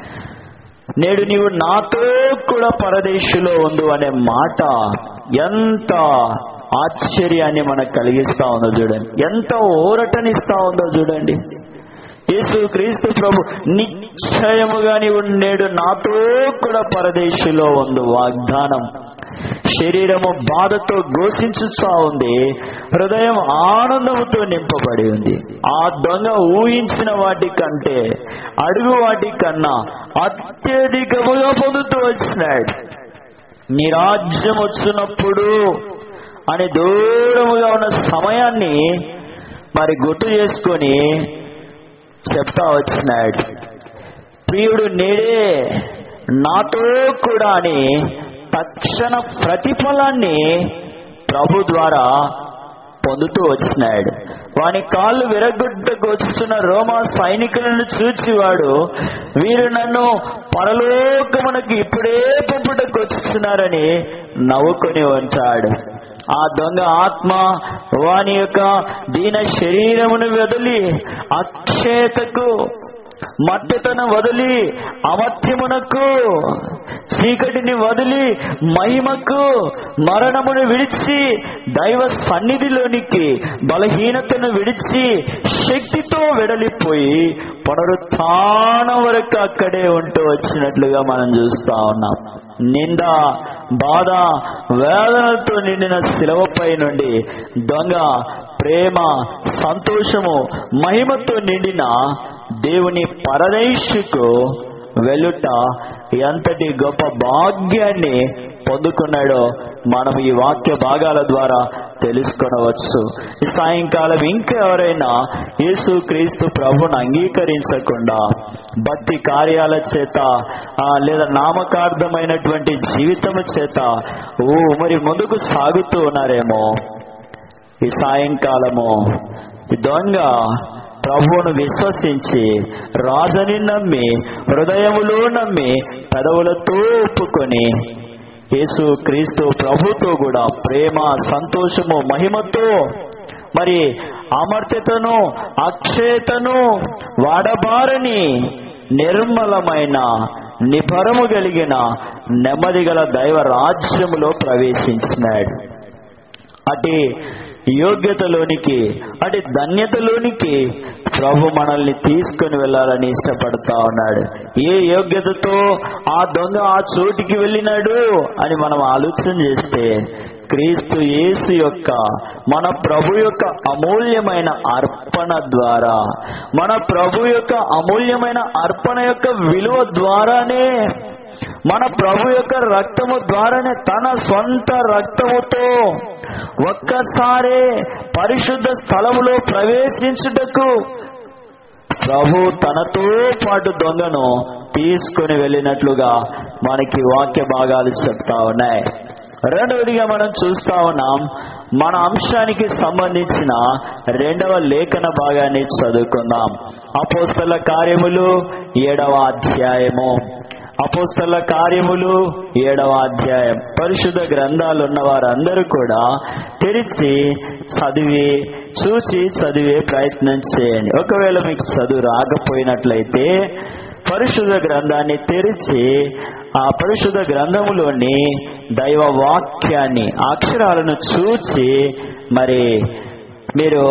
నేడు నీవు నాతో కూడా పరదేశులో ఉండు అనే మాట ఎంత ఆశ్చర్యాన్ని మనకు కలిగిస్తా ఉందో చూడండి ఎంత ఊరటనిస్తా ఉందో చూడండి యేసు క్రీస్తు ప్రభు నిశ్చయముగా నీవు నేడు నాతో కూడా పరదేశులో ఉంది వాగ్దానం శరీరము బాధతో ఘోషించుతా ఉంది హృదయం ఆనందముతో నింపబడి ఉంది ఆ దొంగ ఊహించిన వాటి కంటే అడుగు వాటి కన్నా అత్యధికముగా పొందుతూ వచ్చినాడు నీ రాజ్యం వచ్చినప్పుడు అని దూరముగా ఉన్న సమయాన్ని మరి గుర్తు చేసుకొని చెప్తా వచ్చినాడు ప్రియుడు నేడే నాతో కూడా అని తక్షణ ప్రతిఫలాన్ని ప్రభు ద్వారా పొందుతూ వచ్చినాడు వాని కాళ్ళు విరగొడ్డకు వచ్చుతున్న రోమా సైనికులను చూచివాడు వీరు నన్ను పరలోకమునకు ఇప్పుడే పంపుటకు వచ్చుతున్నారని నవ్వుకొని ఉంటాడు ఆ దొంగ ఆత్మ వాని యొక్క దీన శరీరమును వదిలి అక్షేతకు మట్టతను వదిలి అమర్త్యమునకు చీకటిని వదిలి మహిమకు మరణమును విడిచి దైవ సన్నిధిలోనికి బలహీనతను విడిచి శక్తితో వెడలిపోయి పునరుత్థానం వరకు అక్కడే ఉంటూ వచ్చినట్లుగా మనం చూస్తా ఉన్నాం నింద బాధ వేదనలతో నిండిన శిలవపై నుండి దొంగ ప్రేమ సంతోషము మహిమతో నిండిన దేవుని పరదేశుకు వెళ్ళుట ఎంతటి గొప్ప భాగ్యాన్ని పొందుకున్నాడో మనం ఈ వాక్య భాగాల ద్వారా తెలుసుకొనవచ్చు ఈ సాయంకాలం ఇంకా ఎవరైనా యేసు క్రీస్తు ప్రభుని అంగీకరించకుండా భక్తి కార్యాల చేత ఆ, లేదా నామకార్థమైనటువంటి జీవితము చేత ఓ మరి ముందుకు సాగుతూ ఉన్నారేమో ఈ సాయంకాలము ఈ దొంగ ప్రభువును విశ్వసించి రాజని నమ్మి హృదయములో నమ్మి పెదవులతో ఒప్పుకొని యేసు క్రీస్తు ప్రభుతో కూడా ప్రేమ సంతోషము మహిమతో మరి అమర్త్యతను అక్షయతను వాడబారని నిర్మలమైన నిభరము కలిగిన నెమ్మది గల దైవ రాజ్యములో ప్రవేశించినాడు అటు యోగ్యతలోనికి అటు ధన్యతలోనికి ప్రభు మనల్ని తీసుకొని వెళ్ళాలని ఇష్టపడతా ఉన్నాడు ఏ యోగ్యతతో ఆ దొంగ ఆ చోటికి వెళ్ళినాడు అని మనం ఆలోచన చేస్తే క్రీస్తు యేసు యొక్క మన ప్రభు యొక్క అమూల్యమైన అర్పణ ద్వారా మన ప్రభు యొక్క అమూల్యమైన అర్పణ యొక్క విలువ ద్వారానే మన ప్రభు యొక్క రక్తము ద్వారానే తన సొంత రక్తముతో ఒక్కసారే పరిశుద్ధ స్థలములో ప్రవేశించుటకు ప్రభు తనతో పాటు దొంగను తీసుకొని వెళ్ళినట్లుగా మనకి వాక్య భాగాలు చెప్తా ఉన్నాయి రెండవదిగా మనం చూస్తా ఉన్నాం మన అంశానికి సంబంధించిన రెండవ లేఖన భాగాన్ని చదువుకుందాం అపోస్తల కార్యములు ఏడవ అధ్యాయము అపోస్తల కార్యములు ఏడవ అధ్యాయం పరిశుద్ధ గ్రంథాలు ఉన్న వారందరూ కూడా తెరిచి చదివి చూసి చదివే ప్రయత్నం చేయండి ఒకవేళ మీకు చదువు రాకపోయినట్లయితే పరిశుద్ధ గ్రంథాన్ని తెరిచి ఆ పరిశుద్ధ గ్రంథములోని దైవ వాక్యాన్ని అక్షరాలను చూచి మరి మీరు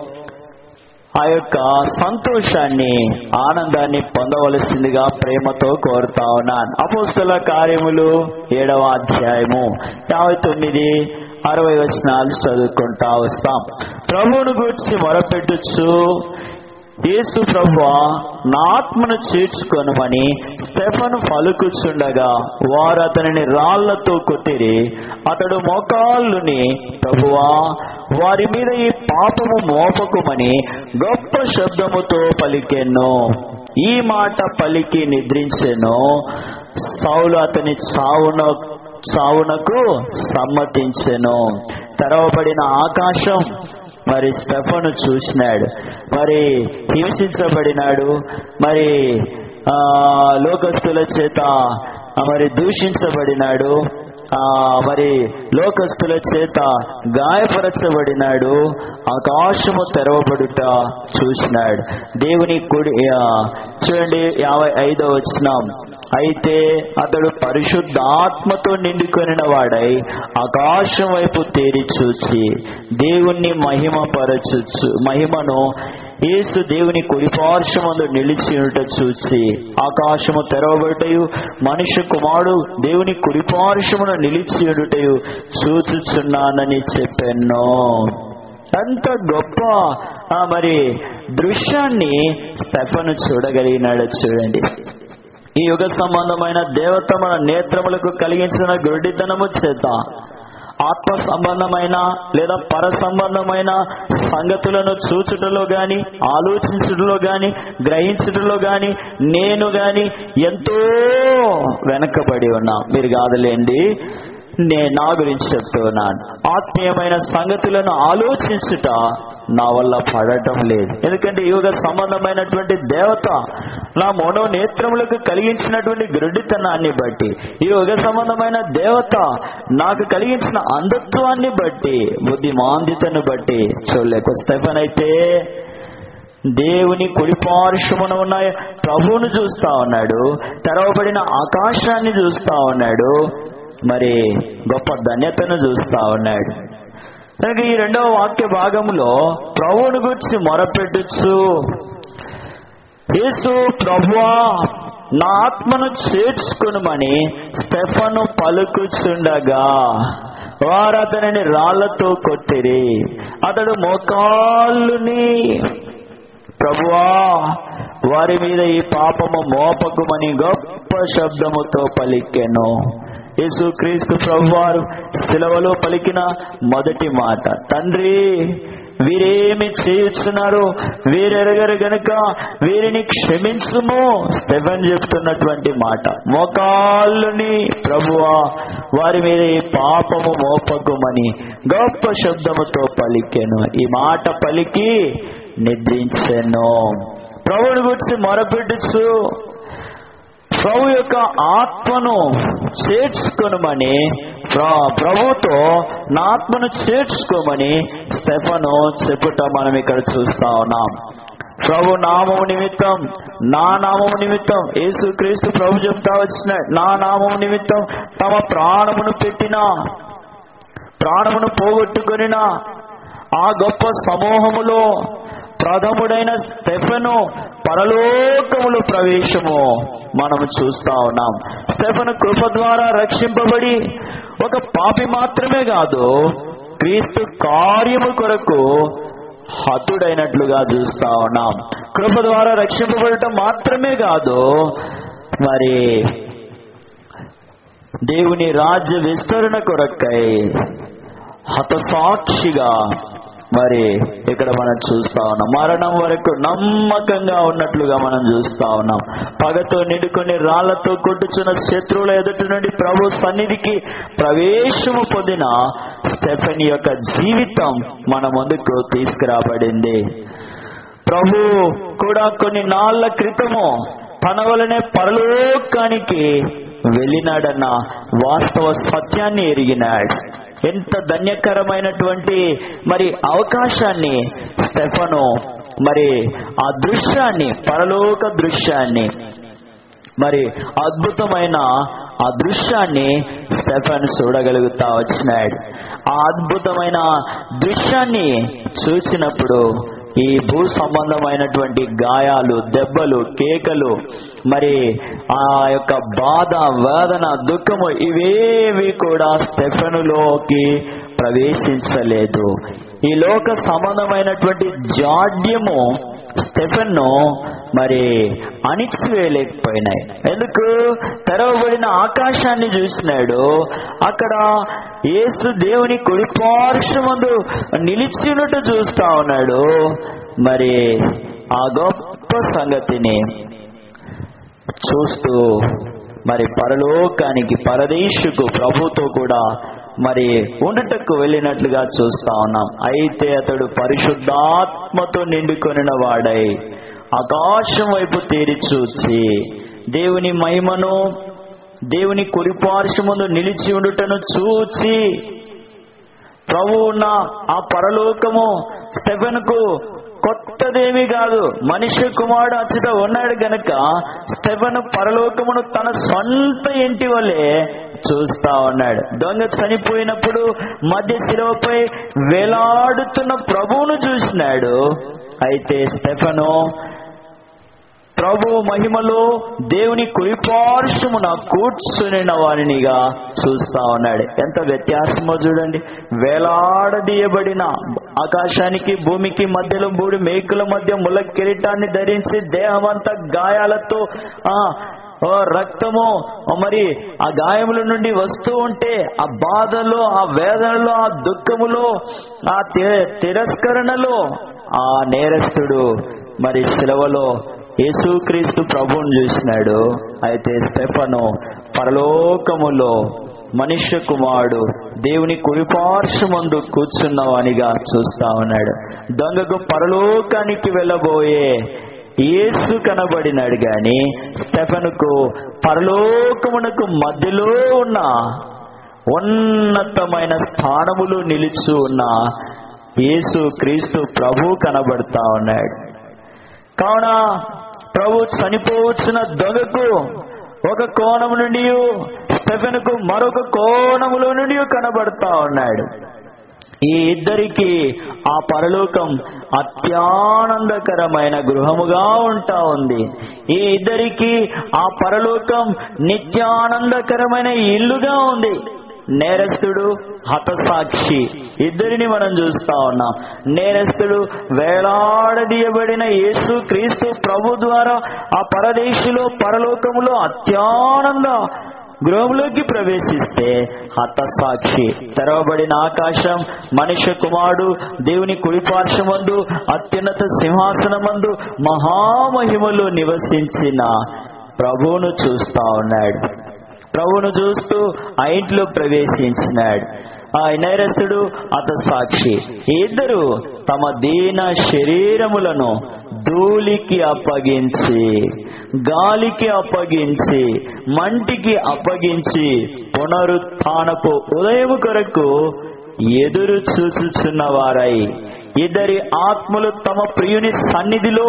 ఆ యొక్క సంతోషాన్ని ఆనందాన్ని పొందవలసిందిగా ప్రేమతో కోరుతా ఉన్నాను అపోస్తుల కార్యములు ఏడవ అధ్యాయము యాభై తొమ్మిది అరవై వచనాలు చదువుకుంటా వస్తాం ప్రభువును గూర్చి మొరపెట్టుచు యేసు ప్రభువా నా ఆత్మను చేర్చుకొనమని స్టెఫను పలుకుచుండగా వారు అతనిని రాళ్లతో కొట్టిరి అతడు మోకాళ్ళుని ప్రభువా వారి మీద ఈ పాపము మోపకుమని గొప్ప శబ్దముతో పలికెను ఈ మాట పలికి నిద్రించెను సౌలు అతని చావున చావునకు సమ్మతించెను తెరవబడిన ఆకాశం మరి స్టెఫను చూసినాడు మరి హింసించబడినాడు మరి ఆ లోకస్తుల చేత ఆ, మరి దూషించబడినాడు ఆ మరి లోకస్తుల చేత గాయపరచబడినాడు ఆకాశము తెరవబడుట చూసినాడు దేవుని కుడి ఆ, చూడండి యాభై ఐదో వచ్చినాం అయితే అతడు పరిశుద్ధాత్మతో నిండుకొనిన వాడై ఆకాశం వైపు తేరి చూచి దేవుణ్ణి మహిమపరచుచు మహిమను యేసు దేవుని కుడిపార్శ్వమందు నిలిచి ఉంట చూచి ఆకాశము తెరవబడటయు మనుష్య కుమారుడు దేవుని కుడిపార్శ్వమును నిలిచి ఉండుటయు చూచుచున్నానని చెప్పాను అంత గొప్ప ఆ మరి దృశ్యాన్ని స్టెఫను చూడగలిగినాడు చూడండి ఈ యుగ సంబంధమైన దేవత మన నేత్రములకు కలిగించిన గుడ్డితనము చేత ఆత్మ సంబంధమైన లేదా పర సంబంధమైన సంగతులను చూచుటలో గాని ఆలోచించుటలో గాని గ్రహించుటలో గాని నేను గాని ఎంతో వెనకబడి ఉన్నా మీరు కాదులేండి నేను నా గురించి చెప్తున్నాను ఆత్మీయమైన సంగతులను ఆలోచించుట నా వల్ల పడటం లేదు ఎందుకంటే యుగ సంబంధమైనటువంటి దేవత నా మనో నేత్రములకు కలిగించినటువంటి గ్రుడితనాన్ని బట్టి ఈ యుగ సంబంధమైన దేవత నాకు కలిగించిన అంధత్వాన్ని బట్టి బుద్ధి మాందితను బట్టి చూడలేక స్టెఫన్ అయితే దేవుని కుడిపార్శ్వమున ఉన్న ప్రభువును చూస్తా ఉన్నాడు తెరవబడిన ఆకాశాన్ని చూస్తా ఉన్నాడు మరి గొప్ప ధన్యతను చూస్తా ఉన్నాడు కనుక ఈ రెండవ వాక్య భాగంలో ప్రభువుని గురించి మొరపెట్టచ్చు యేసు ప్రభువా నా ఆత్మను చేర్చుకునమని స్టెఫను పలుకుచుండగా వారు అతనిని రాళ్లతో కొట్టిరి అతడు మోకాళ్ళుని ప్రభువా వారి మీద ఈ పాపము మోపకుమని గొప్ప శబ్దముతో పలికెను యేసుక్రీస్తు ప్రభువారు శిలవలో పలికిన మొదటి మాట తండ్రి వీరేమి చేయుచున్నారు వీరెరగరు గనుక వీరిని క్షమించుము స్టెఫెన్ చెప్తున్నటువంటి మాట మోకాళ్ళుని ప్రభువా వారి మీద ఈ పాపము మోపకుమని గొప్ప శబ్దముతో పలికెను ఈ మాట పలికి నిద్రించెను ప్రభుని గురించి మొరపెట్టుచు ప్రభు యొక్క ఆత్మను చేర్చుకొనమని ప్ర- ప్రభుతో నా ఆత్మను చేర్చుకోమని స్టెఫను చెప్పుట మనం ఇక్కడ చూస్తా ఉన్నాం ప్రభు నామము నిమిత్తం నా నామము నిమిత్తం యేసుక్రీస్తు ప్రభు చెప్తా వచ్చిన నా నామము నిమిత్తం తమ ప్రాణమును పెట్టిన ప్రాణమును పోగొట్టుకొనిన ఆ గొప్ప సమూహములో ప్రథముడైన స్టెఫెను పరలోకములు ప్రవేశము మనము చూస్తా ఉన్నాం స్టెఫెను కృప ద్వారా రక్షింపబడి ఒక పాపి మాత్రమే కాదు క్రీస్తు కార్యము కొరకు హతుడైనట్లుగా చూస్తా ఉన్నాం కృప ద్వారా రక్షింపబడటం మాత్రమే కాదు మరి దేవుని రాజ్య విస్తరణ కొరకై హతసాక్షిగా మరి ఇక్కడ మనం చూస్తా ఉన్నాం మరణం వరకు నమ్మకంగా ఉన్నట్లుగా మనం చూస్తా ఉన్నాం పగతో నిండుకొని రాళ్లతో కొట్టుచున్న శత్రువుల ఎదుటి నుండి ప్రభు సన్నిధికి ప్రవేశము పొందిన స్టెఫెన్ యొక్క జీవితం మన ముందుకు తీసుకురాబడింది ప్రభు కూడా కొన్ని నాళ్ల క్రితము తన వలనే పరలోకానికి వెళ్ళినాడన్న వాస్తవ సత్యాన్ని ఎరిగినాడు ఎంత ధన్యకరమైనటువంటి మరి అవకాశాన్ని స్టెఫను మరి ఆ దృశ్యాన్ని పరలోక దృశ్యాన్ని మరి అద్భుతమైన ఆ దృశ్యాన్ని స్టెఫన్ చూడగలుగుతా వచ్చినాడు ఆ అద్భుతమైన దృశ్యాన్ని చూసినప్పుడు ఈ భూ సంబంధమైనటువంటి గాయాలు దెబ్బలు కేకలు మరి ఆ యొక్క బాధ వేదన దుఃఖము ఇవేవి కూడా స్టెఫనులోకి ప్రవేశించలేదు ఈ లోక సంబంధమైనటువంటి జాడ్యము స్టెఫెన్ను మరి అణిచివేయలేకపోయినాయి ఎందుకు తెరవబడిన ఆకాశాన్ని చూసినాడు అక్కడ యేసు దేవుని కుడిపార్శ్వమందు నిలిచినట్టు చూస్తా ఉన్నాడు మరి ఆ గొప్ప సంగతిని చూస్తూ మరి పరలోకానికి పరదేశుకు ప్రభుతో కూడా మరి ఉండుటకు వెళ్ళినట్లుగా చూస్తా ఉన్నాం అయితే అతడు పరిశుద్ధాత్మతో నిండుకొనిన వాడై ఆకాశం వైపు తేరి చూచి దేవుని మహిమను దేవుని కురిపార్శ్వమును నిలిచి ఉండుటను చూచి ప్రభు ఉన్న ఆ పరలోకము స్టెఫెన్కు కొత్తదేమీ కాదు మనిషి కుమారుడు అచ్చట ఉన్నాడు గనక స్టెఫెన్ పరలోకమును తన సొంత ఇంటి వలె చూస్తా ఉన్నాడు దొంగ చనిపోయినప్పుడు మధ్య శిలువపై వేలాడుతున్న ప్రభువును చూసినాడు అయితే స్టెఫను ప్రభు మహిమలో దేవుని కుడిపార్శ్వమున కూర్చునిన వారినిగా చూస్తా ఉన్నాడు ఎంత వ్యత్యాసమో చూడండి వేలాడదీయబడిన ఆకాశానికి భూమికి మధ్యలో మూడు మేకుల మధ్య ముల కిరీటాన్ని ధరించి దేహమంతా గాయాలతో ఆ ఓ రక్తము ఓ మరి ఆ గాయముల నుండి వస్తూ ఉంటే ఆ బాధలో ఆ వేదనలో ఆ దుఃఖములో ఆ తి- తిరస్కరణలో ఆ నేరస్తుడు మరి శిలవలో యేసుక్రీస్తు ప్రభువుని చూసినాడు అయితే స్టెఫను పరలోకములో మనుష్య కుమారుడు దేవుని కురిపార్శ్వమందు కూర్చున్నవానిగా చూస్తా ఉన్నాడు దొంగకు పరలోకానికి వెళ్ళబోయే యేసు కనబడినాడు గాని స్టెఫనుకు పరలోకమునకు మధ్యలో ఉన్న ఉన్నతమైన స్థానములు నిలిచి ఉన్న యేసు క్రీస్తు ప్రభు కనబడతా ఉన్నాడు కావున ప్రభు చనిపోవచ్చిన దొంగకు ఒక కోణం నుండి స్టెఫెన్కు మరొక కోణములో నుండి కనబడతా ఉన్నాడు ఈ ఇద్దరికి ఆ పరలోకం అత్యానందకరమైన గృహముగా ఉంటా ఉంది ఈ ఇద్దరికి ఆ పరలోకం నిత్యానందకరమైన ఇల్లుగా ఉంది నేరస్తుడు హతసాక్షి ఇద్దరిని మనం చూస్తా ఉన్నాం నేరస్తుడు వేలాడదీయబడిన యేసు క్రీస్తు ప్రభు ద్వారా ఆ పరదేశిలో పరలోకములో అత్యానంద గృహంలోకి ప్రవేశిస్తే హతసాక్షి తెరవబడిన ఆకాశం మనుష్య కుమారుడు దేవుని కుడిపార్శ్వమందు అత్యున్నత సింహాసనమందు మహామహిమలో నివసించిన ప్రభువును చూస్తా ఉన్నాడు ప్రభువును చూస్తూ ఆ ఇంట్లో ప్రవేశించినాడు ఆ నేరస్తుడు అత సాక్షి ఈ ఇద్దరు తమ దీన శరీరములను ధూళికి అప్పగించి గాలికి అప్పగించి మంటికి అప్పగించి పునరుత్నపు ఉదయం కొరకు ఎదురు చూచుచున్నవారై ఇద్దరి ఆత్మలు తమ ప్రియుని సన్నిధిలో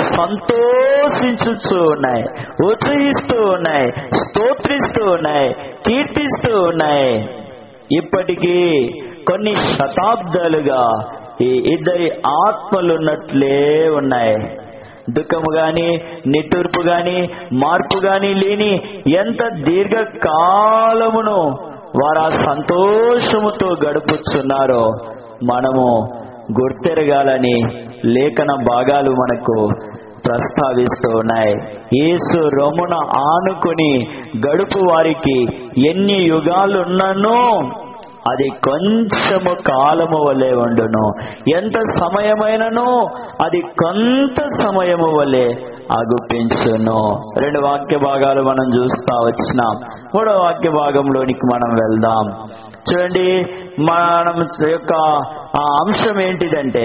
సంతోషించుచూ ఉన్నాయి ఉత్సహిస్తూ ఉన్నాయి స్తోత్రిస్తూ ఉన్నాయి కీర్తిస్తూ ఉన్నాయి ఇప్పటికీ కొన్ని శతాబ్దాలుగా ఈ ఇద్దరి ఆత్మలున్నట్లే ఉన్నాయి దుఃఖము గాని నిట్టూర్పు గాని మార్పు గాని లేని ఎంత దీర్ఘకాలమును వారు ఆ సంతోషముతో గడుపుచున్నారో మనము గుర్తెరగాలని లేఖన భాగాలు మనకు ప్రస్తావిస్తూ ఉన్నాయి యేసు రొమ్మున ఆనుకుని గడుపు వారికి ఎన్ని యుగాలున్ననో అది కొంచెము కాలము వలె ఉండును ఎంత సమయమైనను అది కొంత సమయము వలె అగుపించును రెండు వాక్య భాగాలు మనం చూస్తా వచ్చినాం మూడో వాక్య భాగంలోనికి మనం వెళ్దాం చూడండి మనం యొక్క ఆ అంశం ఏంటిదంటే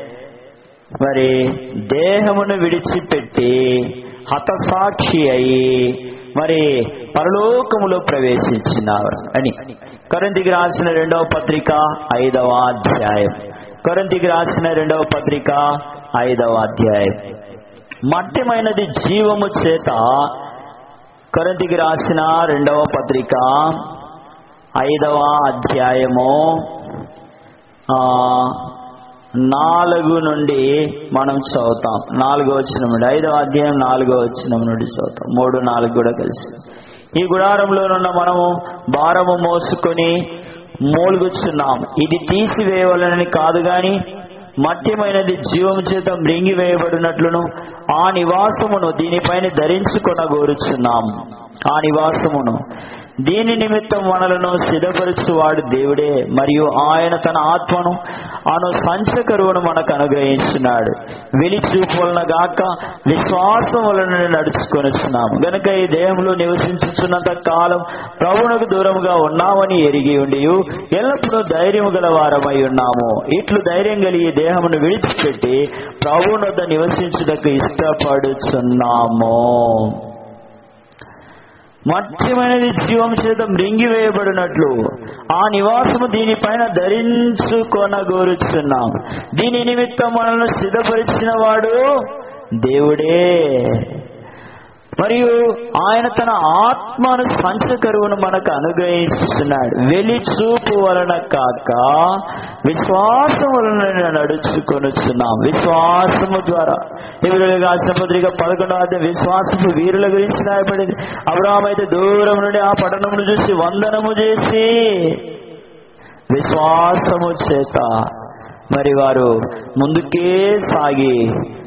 మరి దేహమును విడిచిపెట్టి హతసాక్షి అయి మరి పరలోకములో ప్రవేశించినారు అని కొరంతికి రాసిన రెండవ పత్రిక ఐదవ అధ్యాయం కొరంతికి రాసిన రెండవ పత్రిక ఐదవ అధ్యాయం మధ్యమైనది జీవము చేత కొరంతికి రాసిన రెండవ పత్రిక ఐదవ అధ్యాయము ఆ నాలుగు నుండి మనం చదువుతాం నాలుగో వచ్చిన నుండి ఐదవ అధ్యాయం నాలుగో వచ్చిన నుండి చదువుతాం మూడు నాలుగు కూడా కలిసి ఈ గుడారంలోనున్న మనము భారము మోసుకొని మూలుగుచున్నాం ఇది తీసివేయవలనని కాదు గాని మధ్యమైనది జీవము చేత మృంగివేయబడినట్లును ఆ నివాసమును దీనిపైన ధరించుకొనగోరుచున్నాం ఆ నివాసమును దీని నిమిత్తం మనలను సిద్ధపరచువాడు దేవుడే మరియు ఆయన తన ఆత్మను అను సంచకరువును మనకు అనుగ్రహించున్నాడు వెలిచూపు వలన గాక విశ్వాసం వలన నడుచుకొనిచున్నాము గనుక ఈ దేహంలో నివసించుచున్నంత కాలం ప్రభువునకు దూరముగా ఉన్నామని ఎరిగి ఉండి ఎల్లప్పుడూ ధైర్యము గల వారమై ఉన్నాము ఇట్లు ధైర్యం కలిగి దేహమును విడిచిపెట్టి ప్రభువునొద్ద నివసించుటకు ఇష్టపడుచున్నాము మధ్యమైనది జీవం చేత మృంగివేయబడినట్లు ఆ నివాసము దీనిపైన ధరించుకొనగోరుచున్నాం దీని నిమిత్తం మనల్ని సిద్ధపరిచిన వాడు దేవుడే మరియు ఆయన తన ఆత్మను సంచకరువును మనకు అనుగ్రహిస్తున్నాడు వెలి చూపు వలన కాక విశ్వాసం వలన నడుచుకొనుచున్నాం విశ్వాసము ద్వారా ఎవరు రాసిన పత్రిక పదకొండవ అధ్యాయం విశ్వాసము వీరుల గురించి రాయబడింది అబ్రాహం అయితే దూరం నుండి ఆ పట్టణమును చూసి వందనము చేసి విశ్వాసము చేత మరి వారు ముందుకే సాగి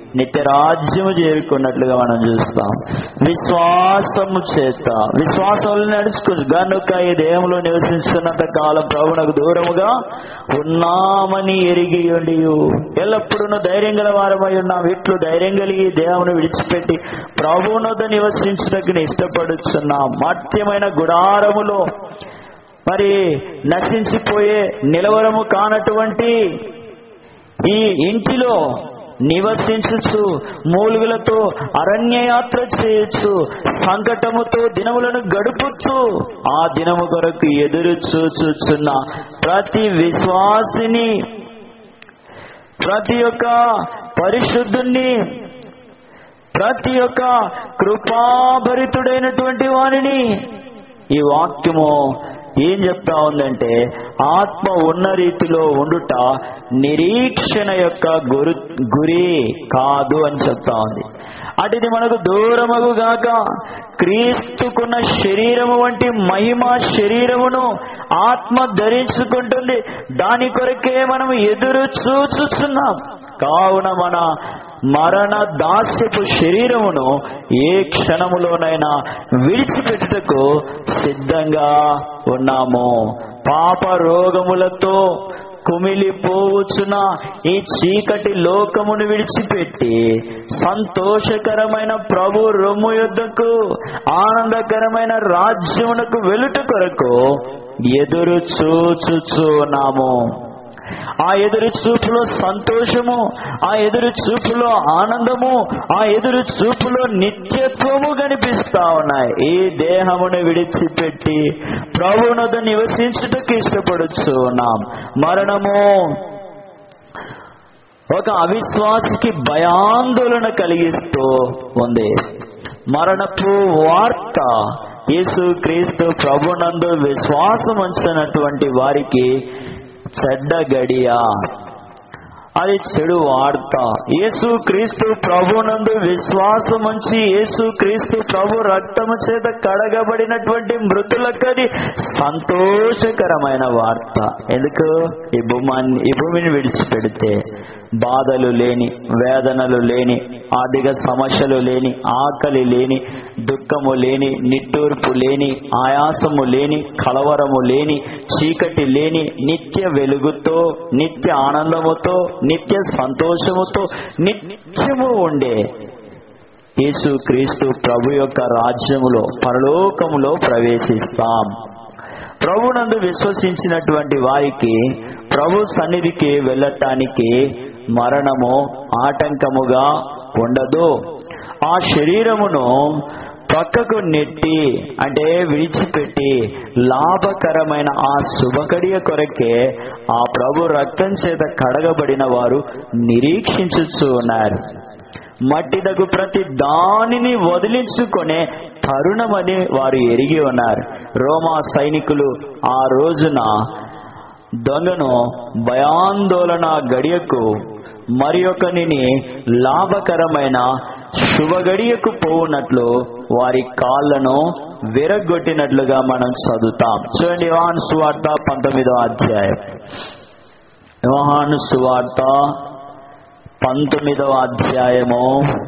నిత్య రాజ్యము చేరుకున్నట్లుగా మనం చూస్తాం విశ్వాసము చేత విశ్వాసంలో నడుచుకో గనుక ఈ దేహంలో నివసిస్తున్నంత కాలం ప్రభునకు దూరముగా ఉన్నామని ఎరిగి ఉండి ఎల్లప్పుడూ ధైర్యం గల వారమై ఉన్నాం ఇట్లు ధైర్యం కలిగి ఈ దేహమును విడిచిపెట్టి ప్రభువునొద్ద నివసించుటకు ఇష్టపడుచున్నాం మత్యమైన గుడారములో మరి నశించిపోయే నిలవరము కానటువంటి ఈ ఇంటిలో నివసించుచు మూలుగులతో అరణ్యయాత్ర చేయొచ్చు సంకటముతో దినములను గడుపుతూ ఆ దినము కొరకు ఎదురు చూచుచున్న ప్రతి విశ్వాసిని ప్రతి ఒక్క పరిశుద్ధుణ్ణి ప్రతి ఒక్క కృపాభరితుడైనటువంటి వారిని ఈ వాక్యము ఏం చెప్తా ఉందంటే ఆత్మ ఉన్న రీతిలో ఉండుట నిరీక్షణ యొక్క గురు గురి కాదు అని చెప్తా ఉంది అటుది మనకు దూరమగు గాక క్రీస్తుకున్న శరీరము వంటి మహిమ శరీరమును ఆత్మ ధరించుకుంటుంది దాని కొరకే మనం ఎదురు చూచుచున్నాం కావున మన మరణ దాస్యపు శరీరమును ఏ క్షణములోనైనా విడిచిపెట్టుటకు సిద్ధంగా ఉన్నాము పాప రోగములతో కుమిలిపోవచ్చున ఈ చీకటి లోకమును విడిచిపెట్టి సంతోషకరమైన ప్రభు రొమ్ము యుద్ధకు ఆనందకరమైన రాజ్యమునకు వెలుట కొరకు ఎదురు చూచుచున్నాము ఆ ఎదురు చూపులో సంతోషము ఆ ఎదురు చూపులో ఆనందము ఆ ఎదురు చూపులో నిత్యత్వము కనిపిస్తా ఉన్నాయి ఈ దేహమును విడిచిపెట్టి ప్రభునద నివసించుటకు ఇష్టపడుచు ఉన్నాం మరణము ఒక అవిశ్వాసికి భయాందోళన కలిగిస్తూ ఉంది మరణపు వార్త యేసు క్రీస్తు ప్రభునందు విశ్వాసం ఉంచినటువంటి వారికి చెడ్డ గడియ అది చెడు వార్త యేసు క్రీస్తు ప్రభునందు విశ్వాసం ఉంచి యేసు క్రీస్తు ప్రభు రక్తము చేత కడగబడినటువంటి మృతులకది సంతోషకరమైన వార్త ఎందుకు ఈ భూమాన్ని ఈ భూమిని విడిచిపెడితే బాధలు లేని వేదనలు లేని ఆర్థిక సమస్యలు లేని ఆకలి లేని దుఃఖము లేని నిట్టూర్పు లేని ఆయాసము లేని కలవరము లేని చీకటి లేని నిత్య వెలుగుతో నిత్య ఆనందముతో నిత్య సంతోషముతో నిత్యము ఉండే యేసు క్రీస్తు ప్రభు యొక్క రాజ్యములో పరలోకములో ప్రవేశిస్తాం ప్రభునందు విశ్వసించినటువంటి వారికి ప్రభు సన్నిధికి వెళ్ళటానికి మరణము ఆటంకముగా ఉండదు ఆ శరీరమును పక్కకు నెట్టి అంటే విడిచిపెట్టి లాభకరమైన ఆ శుభకడియ కొరకే ఆ ప్రభు రక్తం చేత కడగబడిన వారు నిరీక్షించుచు ఉన్నారు మట్టిదగు ప్రతి దానిని వదిలించుకునే తరుణమని వారు ఎరిగి ఉన్నారు రోమా సైనికులు ఆ రోజున దొంగను భయాందోళన గడియకు మరి ఒకనిని లాభకరమైన శుభగడియకు పోవునట్లు వారి కాళ్ళను విరగొట్టినట్లుగా మనం చదువుతాం చూడండి యోహాను సువార్త పంతొమ్మిదో అధ్యాయం యోహాను సువార్త పంతొమ్మిదవ అధ్యాయము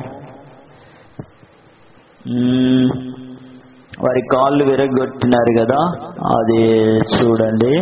మ్మ్, వారి కాళ్ళు విరగొట్టినారు కదా అది చూడండి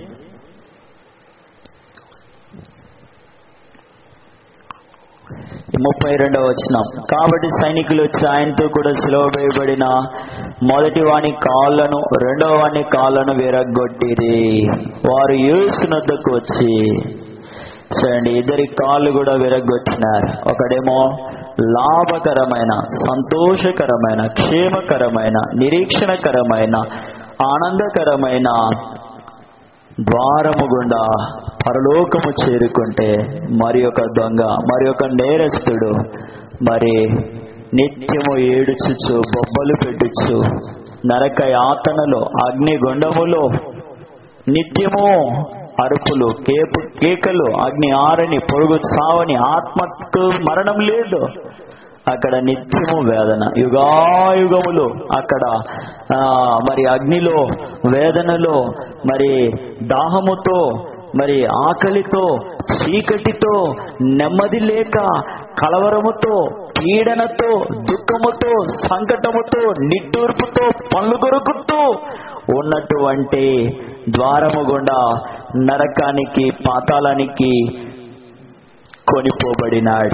ముప్పై రెండవ వచనం కాబట్టి సైనికులు వచ్చి ఆయనతో కూడా సిలువ వేయబడిన మొదటి వాని కాళ్ళను రెండవ వాని కాళ్ళను విరగొట్టిరి వారు యేసునద్దకు వచ్చి చూడండి ఇద్దరి కాళ్ళు కూడా విరగొట్టినారు ఒకడేమో లాభకరమైన సంతోషకరమైన క్షేమకరమైన నిరీక్షణకరమైన ఆనందకరమైన ద్వారము గుండా పరలోకము చేరుకుంటే మరి ఒక దొంగ మరి ఒక నేరస్తుడు మరి నిత్యము ఏడుచుచు బొబ్బలు పెట్టుచు నరక యాతనలో అగ్నిగుండములో నిత్యము అరుపులు కేపు కేకలు అగ్ని ఆరని పొరుగు చావని ఆత్మకు మరణం లేదు అక్కడ నిత్యము వేదన యుగాయుగములు అక్కడ ఆ, మరి అగ్నిలో వేదనలో మరి దాహముతో మరి ఆకలితో చీకటితో నెమ్మది లేక కలవరముతో పీడనతో దుఃఖముతో సంకటముతో నిట్టూర్పుతో పళ్ళు కొరుకుతూ ఉన్నటువంటి ద్వారము గుండా నరకానికి పాతాళానికి కొనిపోబడినాడు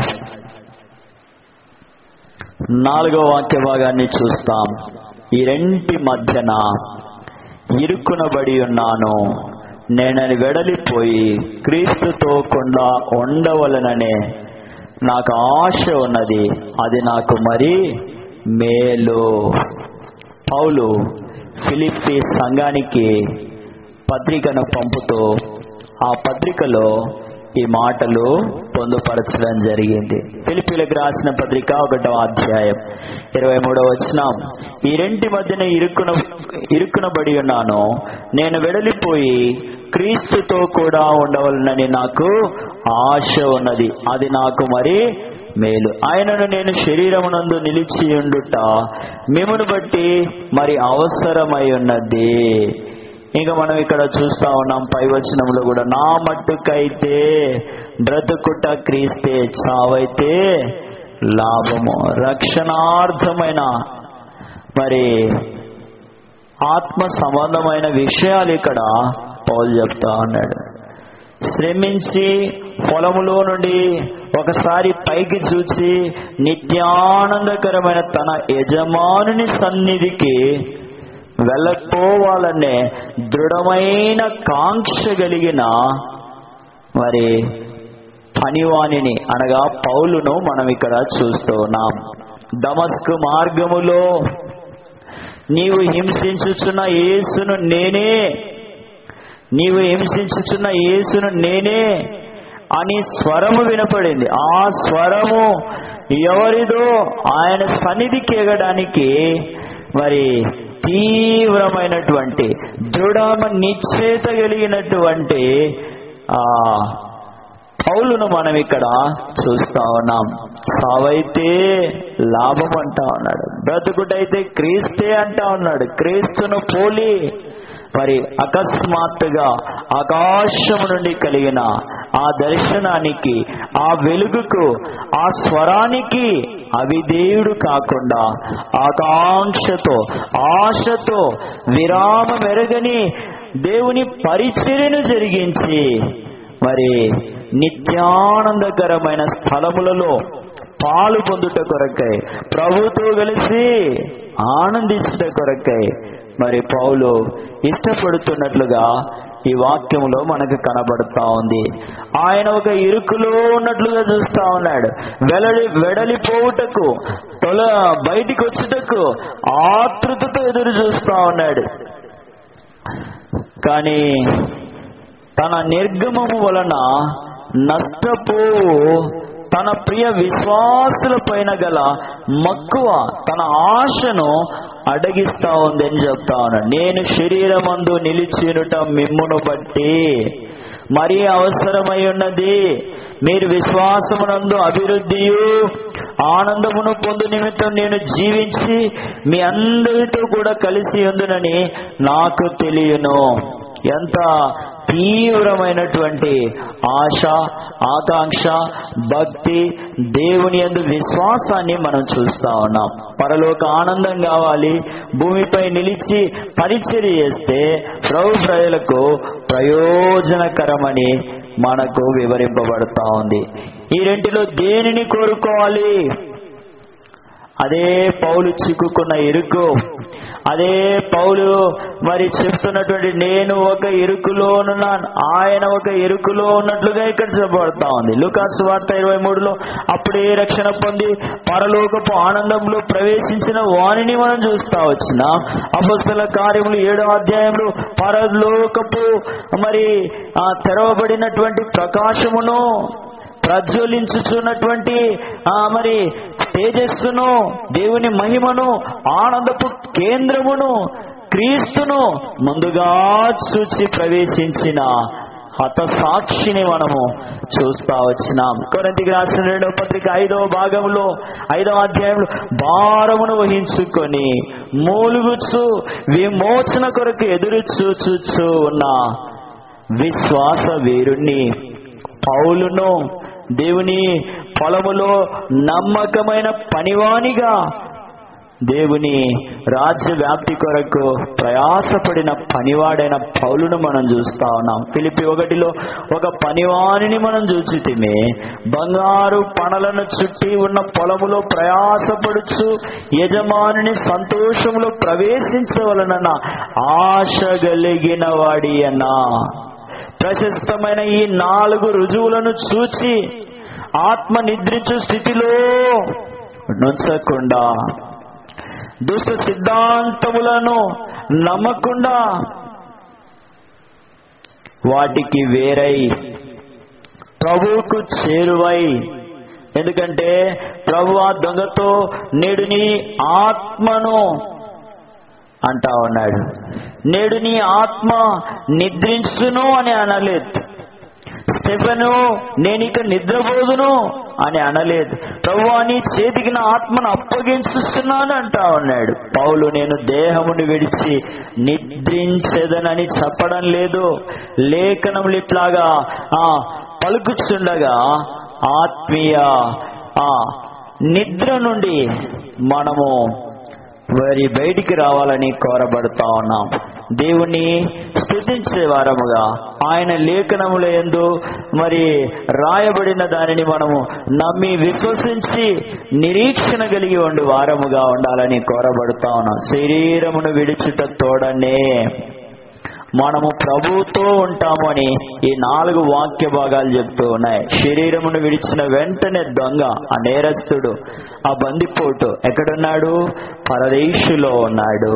నాలుగో వాక్య భాగాన్ని చూస్తాం ఈ రెంటి మధ్యన ఇరుక్కునబడి ఉన్నాను నేనని వెడలిపోయి క్రీస్తుతో కూడా ఉండవలననే నాకు ఆశ ఉన్నది అది నాకు మరి మేలు పౌలు ఫిలిప్పి సంఘానికి పత్రికను పంపుతూ ఆ పత్రికలో ఈ మాటలు పొందుపరచడం జరిగింది ఫిలిపిలకు రాసిన పత్రిక ఒకటో అధ్యాయం ఇరవై మూడవ వచనం ఈ రెంటి మధ్యన ఇరుక్కున ఇరుక్కునబడి ఉన్నాను నేను వెడలిపోయి క్రీస్తుతో కూడా ఉండవలనని నాకు ఆశ ఉన్నది అది నాకు మరి మేలు ఆయనను నేను శరీరమునందు నిలిచి ఉండుట మిమును బట్టి మరి అవసరమై ఉన్నది ఇంకా మనం ఇక్కడ చూస్తా ఉన్నాం పై వచనంలో కూడా నా మట్టుకైతే బ్రతుకుట క్రీస్తే చావైతే లాభము రక్షణార్థమైన మరి ఆత్మ సంబంధమైన విషయాలు ఇక్కడ పౌలు చెప్తా ఉన్నాడు శ్రమించి పొలములో నుండి ఒకసారి పైకి చూచి నిత్యానందకరమైన తన యజమానుని సన్నిధికి వెళ్ళకపోవాలనే దృఢమైన కాంక్ష కలిగిన మరి పనివాణిని అనగా పౌలును మనం ఇక్కడ చూస్తూ ఉన్నాం దమస్కు మార్గములో నీవు హింసించుచున్న యేసును నేనే నీవు హింసించుచున్న యేసును నేనే అని స్వరము వినపడింది ఆ స్వరము ఎవరిదో ఆయన సన్నిధికి ఎగడానికి మరి తీవ్రమైనటువంటి దృఢ నిశ్చయిత కలిగినటువంటి ఆ పౌలును మనం ఇక్కడ చూస్తా ఉన్నాం సావైతే లాభం అంటా ఉన్నాడు బ్రతుకుటైతే క్రీస్తే అంటా ఉన్నాడు క్రీస్తును పోలి మరి అకస్మాత్తుగా ఆకాశం నుండి కలిగిన ఆ దర్శనానికి ఆ వెలుగుకు ఆ స్వరానికి అవిధేయుడు కాకుండా ఆకాంక్షతో ఆశతో విరామమెరగని దేవుని పరిచర్యను జరిగించి మరి నిత్యానందకరమైన స్థలములలో పాలు పొందుట కొరకై ప్రభుతో కలిసి ఆనందించుట కొరకై మరి పౌలు ఇష్టపడుతున్నట్లుగా ఈ వాక్యములో మనకు కనబడుతా ఉంది ఆయన ఒక ఇరుకులో ఉన్నట్లుగా చూస్తా ఉన్నాడు వెడలి వెడలిపోవుటకు తొల బయటికి వచ్చుటకు ఆతృతతో ఎదురు చూస్తా ఉన్నాడు కానీ తన నిర్గమము వలన నష్టపోవు తన ప్రియ విశ్వాసుల పైన గల మక్కువ తన ఆశను అడగిస్తా ఉందని చెప్తా ఉన్నాడు నేను శరీరమందు నిలిచినుట మిమ్మును బట్టి మరీ అవసరమై ఉన్నది మీరు విశ్వాసమునందు అభివృద్ధియు ఆనందమును పొందు నిమిత్తం నేను జీవించి మీ అందరితో కూడా కలిసి ఉందునని నాకు తెలియను ఎంత తీవ్రమైనటువంటి ఆశ ఆకాంక్ష భక్తి దేవుని యందు విశ్వాసాన్ని మనం చూస్తా ఉన్నాం పరలోక ఆనందం కావాలి భూమిపై నిలిచి పరిచర్య చేస్తే ప్రభు ప్రజలకు ప్రయోజనకరమని మనకు వివరింపబడతా ఉంది ఈ రెంటిలో దేనిని కోరుకోవాలి అదే పౌలు చిక్కుకున్న ఇరుకు అదే పౌలు మరి చెప్తున్నటువంటి నేను ఒక ఇరుకులోనున్నాను ఆయన ఒక ఇరుకులో ఉన్నట్లుగా ఇక్కడ చెప్పబడతా ఉంది లుకాసు వార్త ఇరవై మూడులో అప్పుడే రక్షణ పొంది పరలోకపు ఆనందంలో ప్రవేశించిన వాణిని మనం చూస్తా వచ్చిన అపస్తుల కార్యములు ఏడో అధ్యాయంలో పరలోకపు మరి ఆ తెరవబడినటువంటి ప్రకాశమును ప్రజ్వలించుచున్నటువంటి ఆ మరి తేజస్సును దేవుని మహిమను ఆనందపు కేంద్రమును క్రీస్తును ముందుగా చూచి ప్రవేశించిన హత సాక్షిని మనము చూస్తా వచ్చినాం కొరంతికి రాసిన రెండవ పత్రిక ఐదవ భాగంలో ఐదవ అధ్యాయంలో భారమును వహించుకొని మూలుగుచు విమోచన కొరకు ఎదురు చూచుచు ఉన్న విశ్వాస వీరుణ్ణి పౌలును దేవుని పొలములో నమ్మకమైన పనివానిగా దేవుని రాజ్య వ్యాప్తి కొరకు ప్రయాసపడిన పనివాడైన పౌలును మనం చూస్తా ఉన్నాం ఫిలిపి ఒకటిలో ఒక పనివానిని మనం చూచితిమే బంగారు పనలను చుట్టి ఉన్న పొలములో ప్రయాసపడుచు యజమానుని సంతోషంలో ప్రవేశించవలనన్న ఆశ కలిగిన వాడి అన్నా ప్రశస్తమైన ఈ నాలుగు రుజువులను చూచి ఆత్మ నిద్రించు స్థితిలో నుంచకుండా దుష్ట సిద్ధాంతములను నమ్మకుండా వాటికి వేరై ప్రభువుకు చేరువై ఎందుకంటే ప్రభు ఆ దొంగతో నేడు నీ ఆత్మను అంటా ఉన్నాడు నేడు నీ ఆత్మ నిద్రించును అని అనలేదు స్టెఫెను నేను ఇక నిద్రపోదును అని అనలేదు ప్రభు నీ చేతికి నా ఆత్మను అప్పగించుస్తున్నాను అంటా ఉన్నాడు పౌలు నేను దేహముని విడిచి నిద్రించేదనని చెప్పడం లేదు లేఖనములు ఇట్లాగా ఆ పలుకుచుండగా ఆత్మీయ ఆ నిద్ర నుండి మనము మరి బయటికి రావాలని కోరబడుతా ఉన్నాం దేవుణ్ణి స్థుతించే వారముగా ఆయన లేఖనముల ఎందు మరి రాయబడిన దానిని మనము నమ్మి విశ్వసించి నిరీక్షణ కలిగి ఉండి వారముగా ఉండాలని కోరబడుతా ఉన్నాం శరీరమును విడిచుట తోడనే మనము ప్రభువుతో ఉంటాము అని ఈ నాలుగు వాక్య భాగాలు చెప్తూ ఉన్నాయి శరీరమును విడిచిన వెంటనే దొంగ ఆ నేరస్తుడు ఆ బందిపోటు ఎక్కడున్నాడు పరదేశులో ఉన్నాడు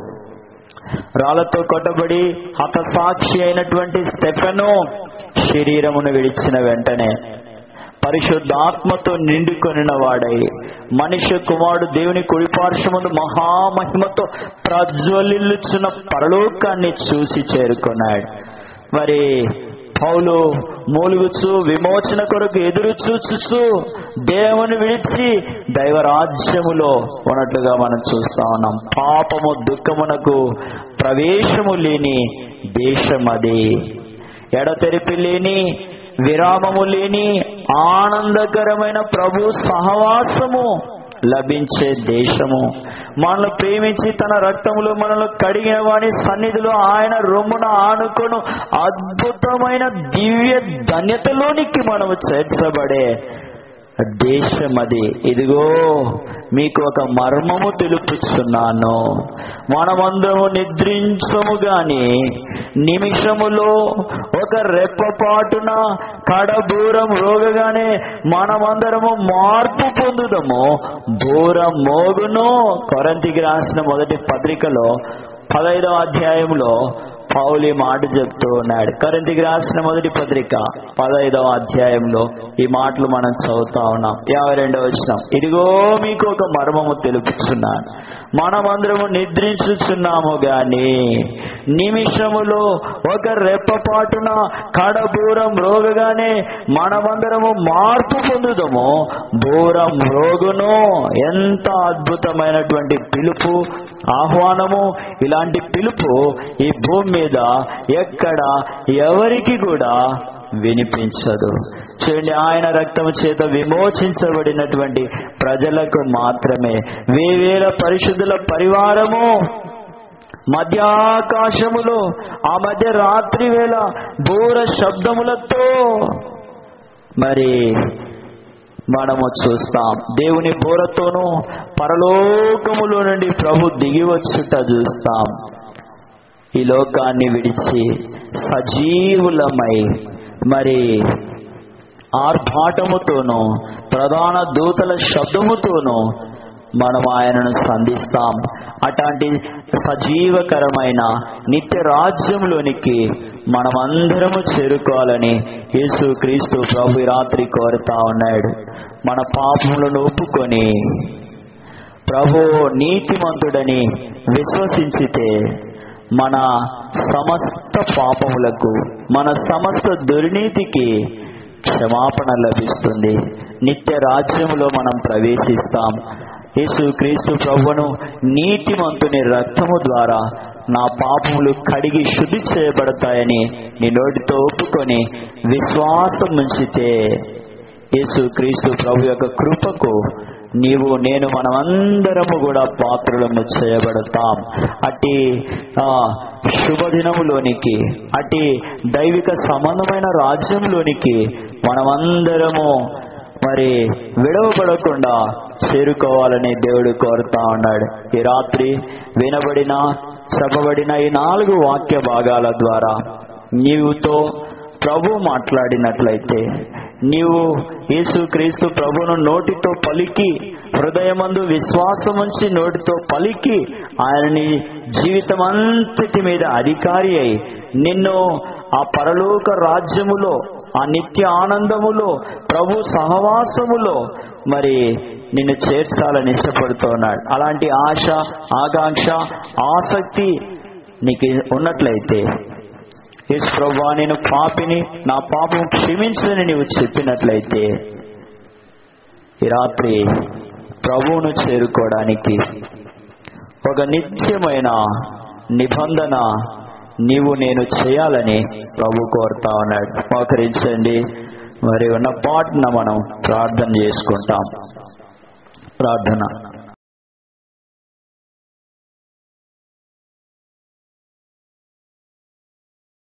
రాళ్లతో కొట్టబడి హతసాక్షి అయినటువంటి స్టెఫెను శరీరమును విడిచిన వెంటనే పరిశుద్ధాత్మతో నిండుకొనిన వాడై మనిషి కుమారుడు దేవుని కుడిపార్శ్వముందు మహామహిమతో ప్రజ్వలిల్లుచున్న పరలోకాన్ని చూసి చేరుకున్నాడు మరి పౌలు మూలుగుచు విమోచన కొరకు ఎదురు చూచుచు దేవుని విడిచి దైవరాజ్యములో ఉన్నట్లుగా మనం చూస్తా ఉన్నాం పాపము దుఃఖమునకు ప్రవేశము లేని దేశం అది ఎడతెరిపి లేని విరామము లేని ఆనందకరమైన ప్రభు సహవాసము లభించే దేశము మనల్ని ప్రేమించి తన రక్తములో మనల్ని కడిగిన వాని సన్నిధిలో ఆయన రొమ్మున ఆనుకొను అద్భుతమైన దివ్య ధన్యతలోనికి మనము చేర్చబడే దేశం అది ఇదిగో మీకు ఒక మర్మము తెలుపుచున్నాను మనమందరము నిద్రించము గాని నిమిషములో ఒక రెప్పపాటున కడబూరం రోగగానే మనమందరము మార్పు పొందుదము బూరం మోగును కొరంతికి రాసిన మొదటి పత్రికలో పదైదవ అధ్యాయంలో పౌలి మాట చెప్తూ ఉన్నాడు కొరింతికి రాసిన మొదటి పత్రిక పదైదవ అధ్యాయంలో ఈ మాటలు మనం చదువుతా ఉన్నాం యాభై రెండవ వచ్చినాం ఇదిగో మీకు ఒక మర్మము తెలుపుచున్నాను మనమందరము నిద్రించుచున్నాము గాని నిమిషములో ఒక రెప్పపాటున కడబూరం రోగగానే మనమందరము మార్పు పొందుదము బూరం రోగును ఎంత అద్భుతమైనటువంటి పిలుపు ఆహ్వానము ఇలాంటి పిలుపు ఈ భూమి మీద ఎక్కడ ఎవరికి కూడా వినిపించదు చూడండి ఆయన రక్తము చేత విమోచించబడినటువంటి ప్రజలకు మాత్రమే వేవేల పరిశుద్ధుల పరివారము మధ్యాకాశములో ఆ మధ్య రాత్రి వేళ దూర శబ్దములతో మరి మనము చూస్తాం దేవుని బోరతోనూ పరలోకములో నుండి ప్రభు దిగి వచ్చుట చూస్తాం ఈ లోకాన్ని విడిచి సజీవులమై మరి ఆర్భాటముతోనూ ప్రధాన దూతల శబ్దముతోనూ మనం ఆయనను సంధిస్తాం అట్లాంటి సజీవకరమైన నిత్య రాజ్యంలోనికి మనమందరము చేరుకోవాలని యేసు క్రీస్తు ప్రభు ఈ రాత్రి కోరుతా ఉన్నాడు మన పాపములను ఒప్పుకొని ప్రభు నీతిమంతుడని విశ్వసించితే మన సమస్త పాపములకు మన సమస్త దుర్నీతికి క్షమాపణ లభిస్తుంది నిత్య రాజ్యములో మనం ప్రవేశిస్తాం యేసు క్రీస్తు ప్రభువును నీతిమంతుని రక్తము ద్వారా నా పాపములు కడిగి శుద్ధి చేయబడతాయని నీ నోటితో ఒప్పుకొని విశ్వాసం ఉంచితే యేసు క్రీస్తు ప్రభు యొక్క కృపకు నీవు నేను మనమందరము కూడా పాత్రలము చేయబడతాం అట్టి ఆ శుభదినములోనికి అట్టి దైవిక సంబంధమైన రాజ్యంలోనికి మనమందరము మరి విడవబడకుండా చేరుకోవాలని దేవుడు కోరుతా ఉన్నాడు ఈ రాత్రి వినబడిన చెప్పబడిన ఈ నాలుగు వాక్య భాగాల ద్వారా నీవుతో ప్రభు మాట్లాడినట్లయితే నీవు యేసు క్రీస్తు ప్రభును నోటితో పలికి హృదయమందు విశ్వాసముంచి నోటితో పలికి ఆయనని జీవితం అంతటి మీద అధికారి అయి నిన్ను ఆ పరలోక రాజ్యములో ఆ నిత్య ఆనందములో ప్రభు సహవాసములో మరి నిన్ను చేర్చాలని ఇష్టపడుతున్నాడు అలాంటి ఆశ ఆకాంక్ష ఆసక్తి నీకు ఉన్నట్లయితే యేసు ప్రభా నేను పాపిని నా పాపం క్షమించని నీవు చెప్పినట్లయితే ఈ రాత్రి ప్రభువును చేరుకోవడానికి ఒక నిత్యమైన నిబంధన నీవు నేను చేయాలని ప్రభు కోరుతా ఉన్నాడు మోకరించండి మరి ఉన్న పాటన మనం ప్రార్థన చేసుకుంటాం ప్రార్థన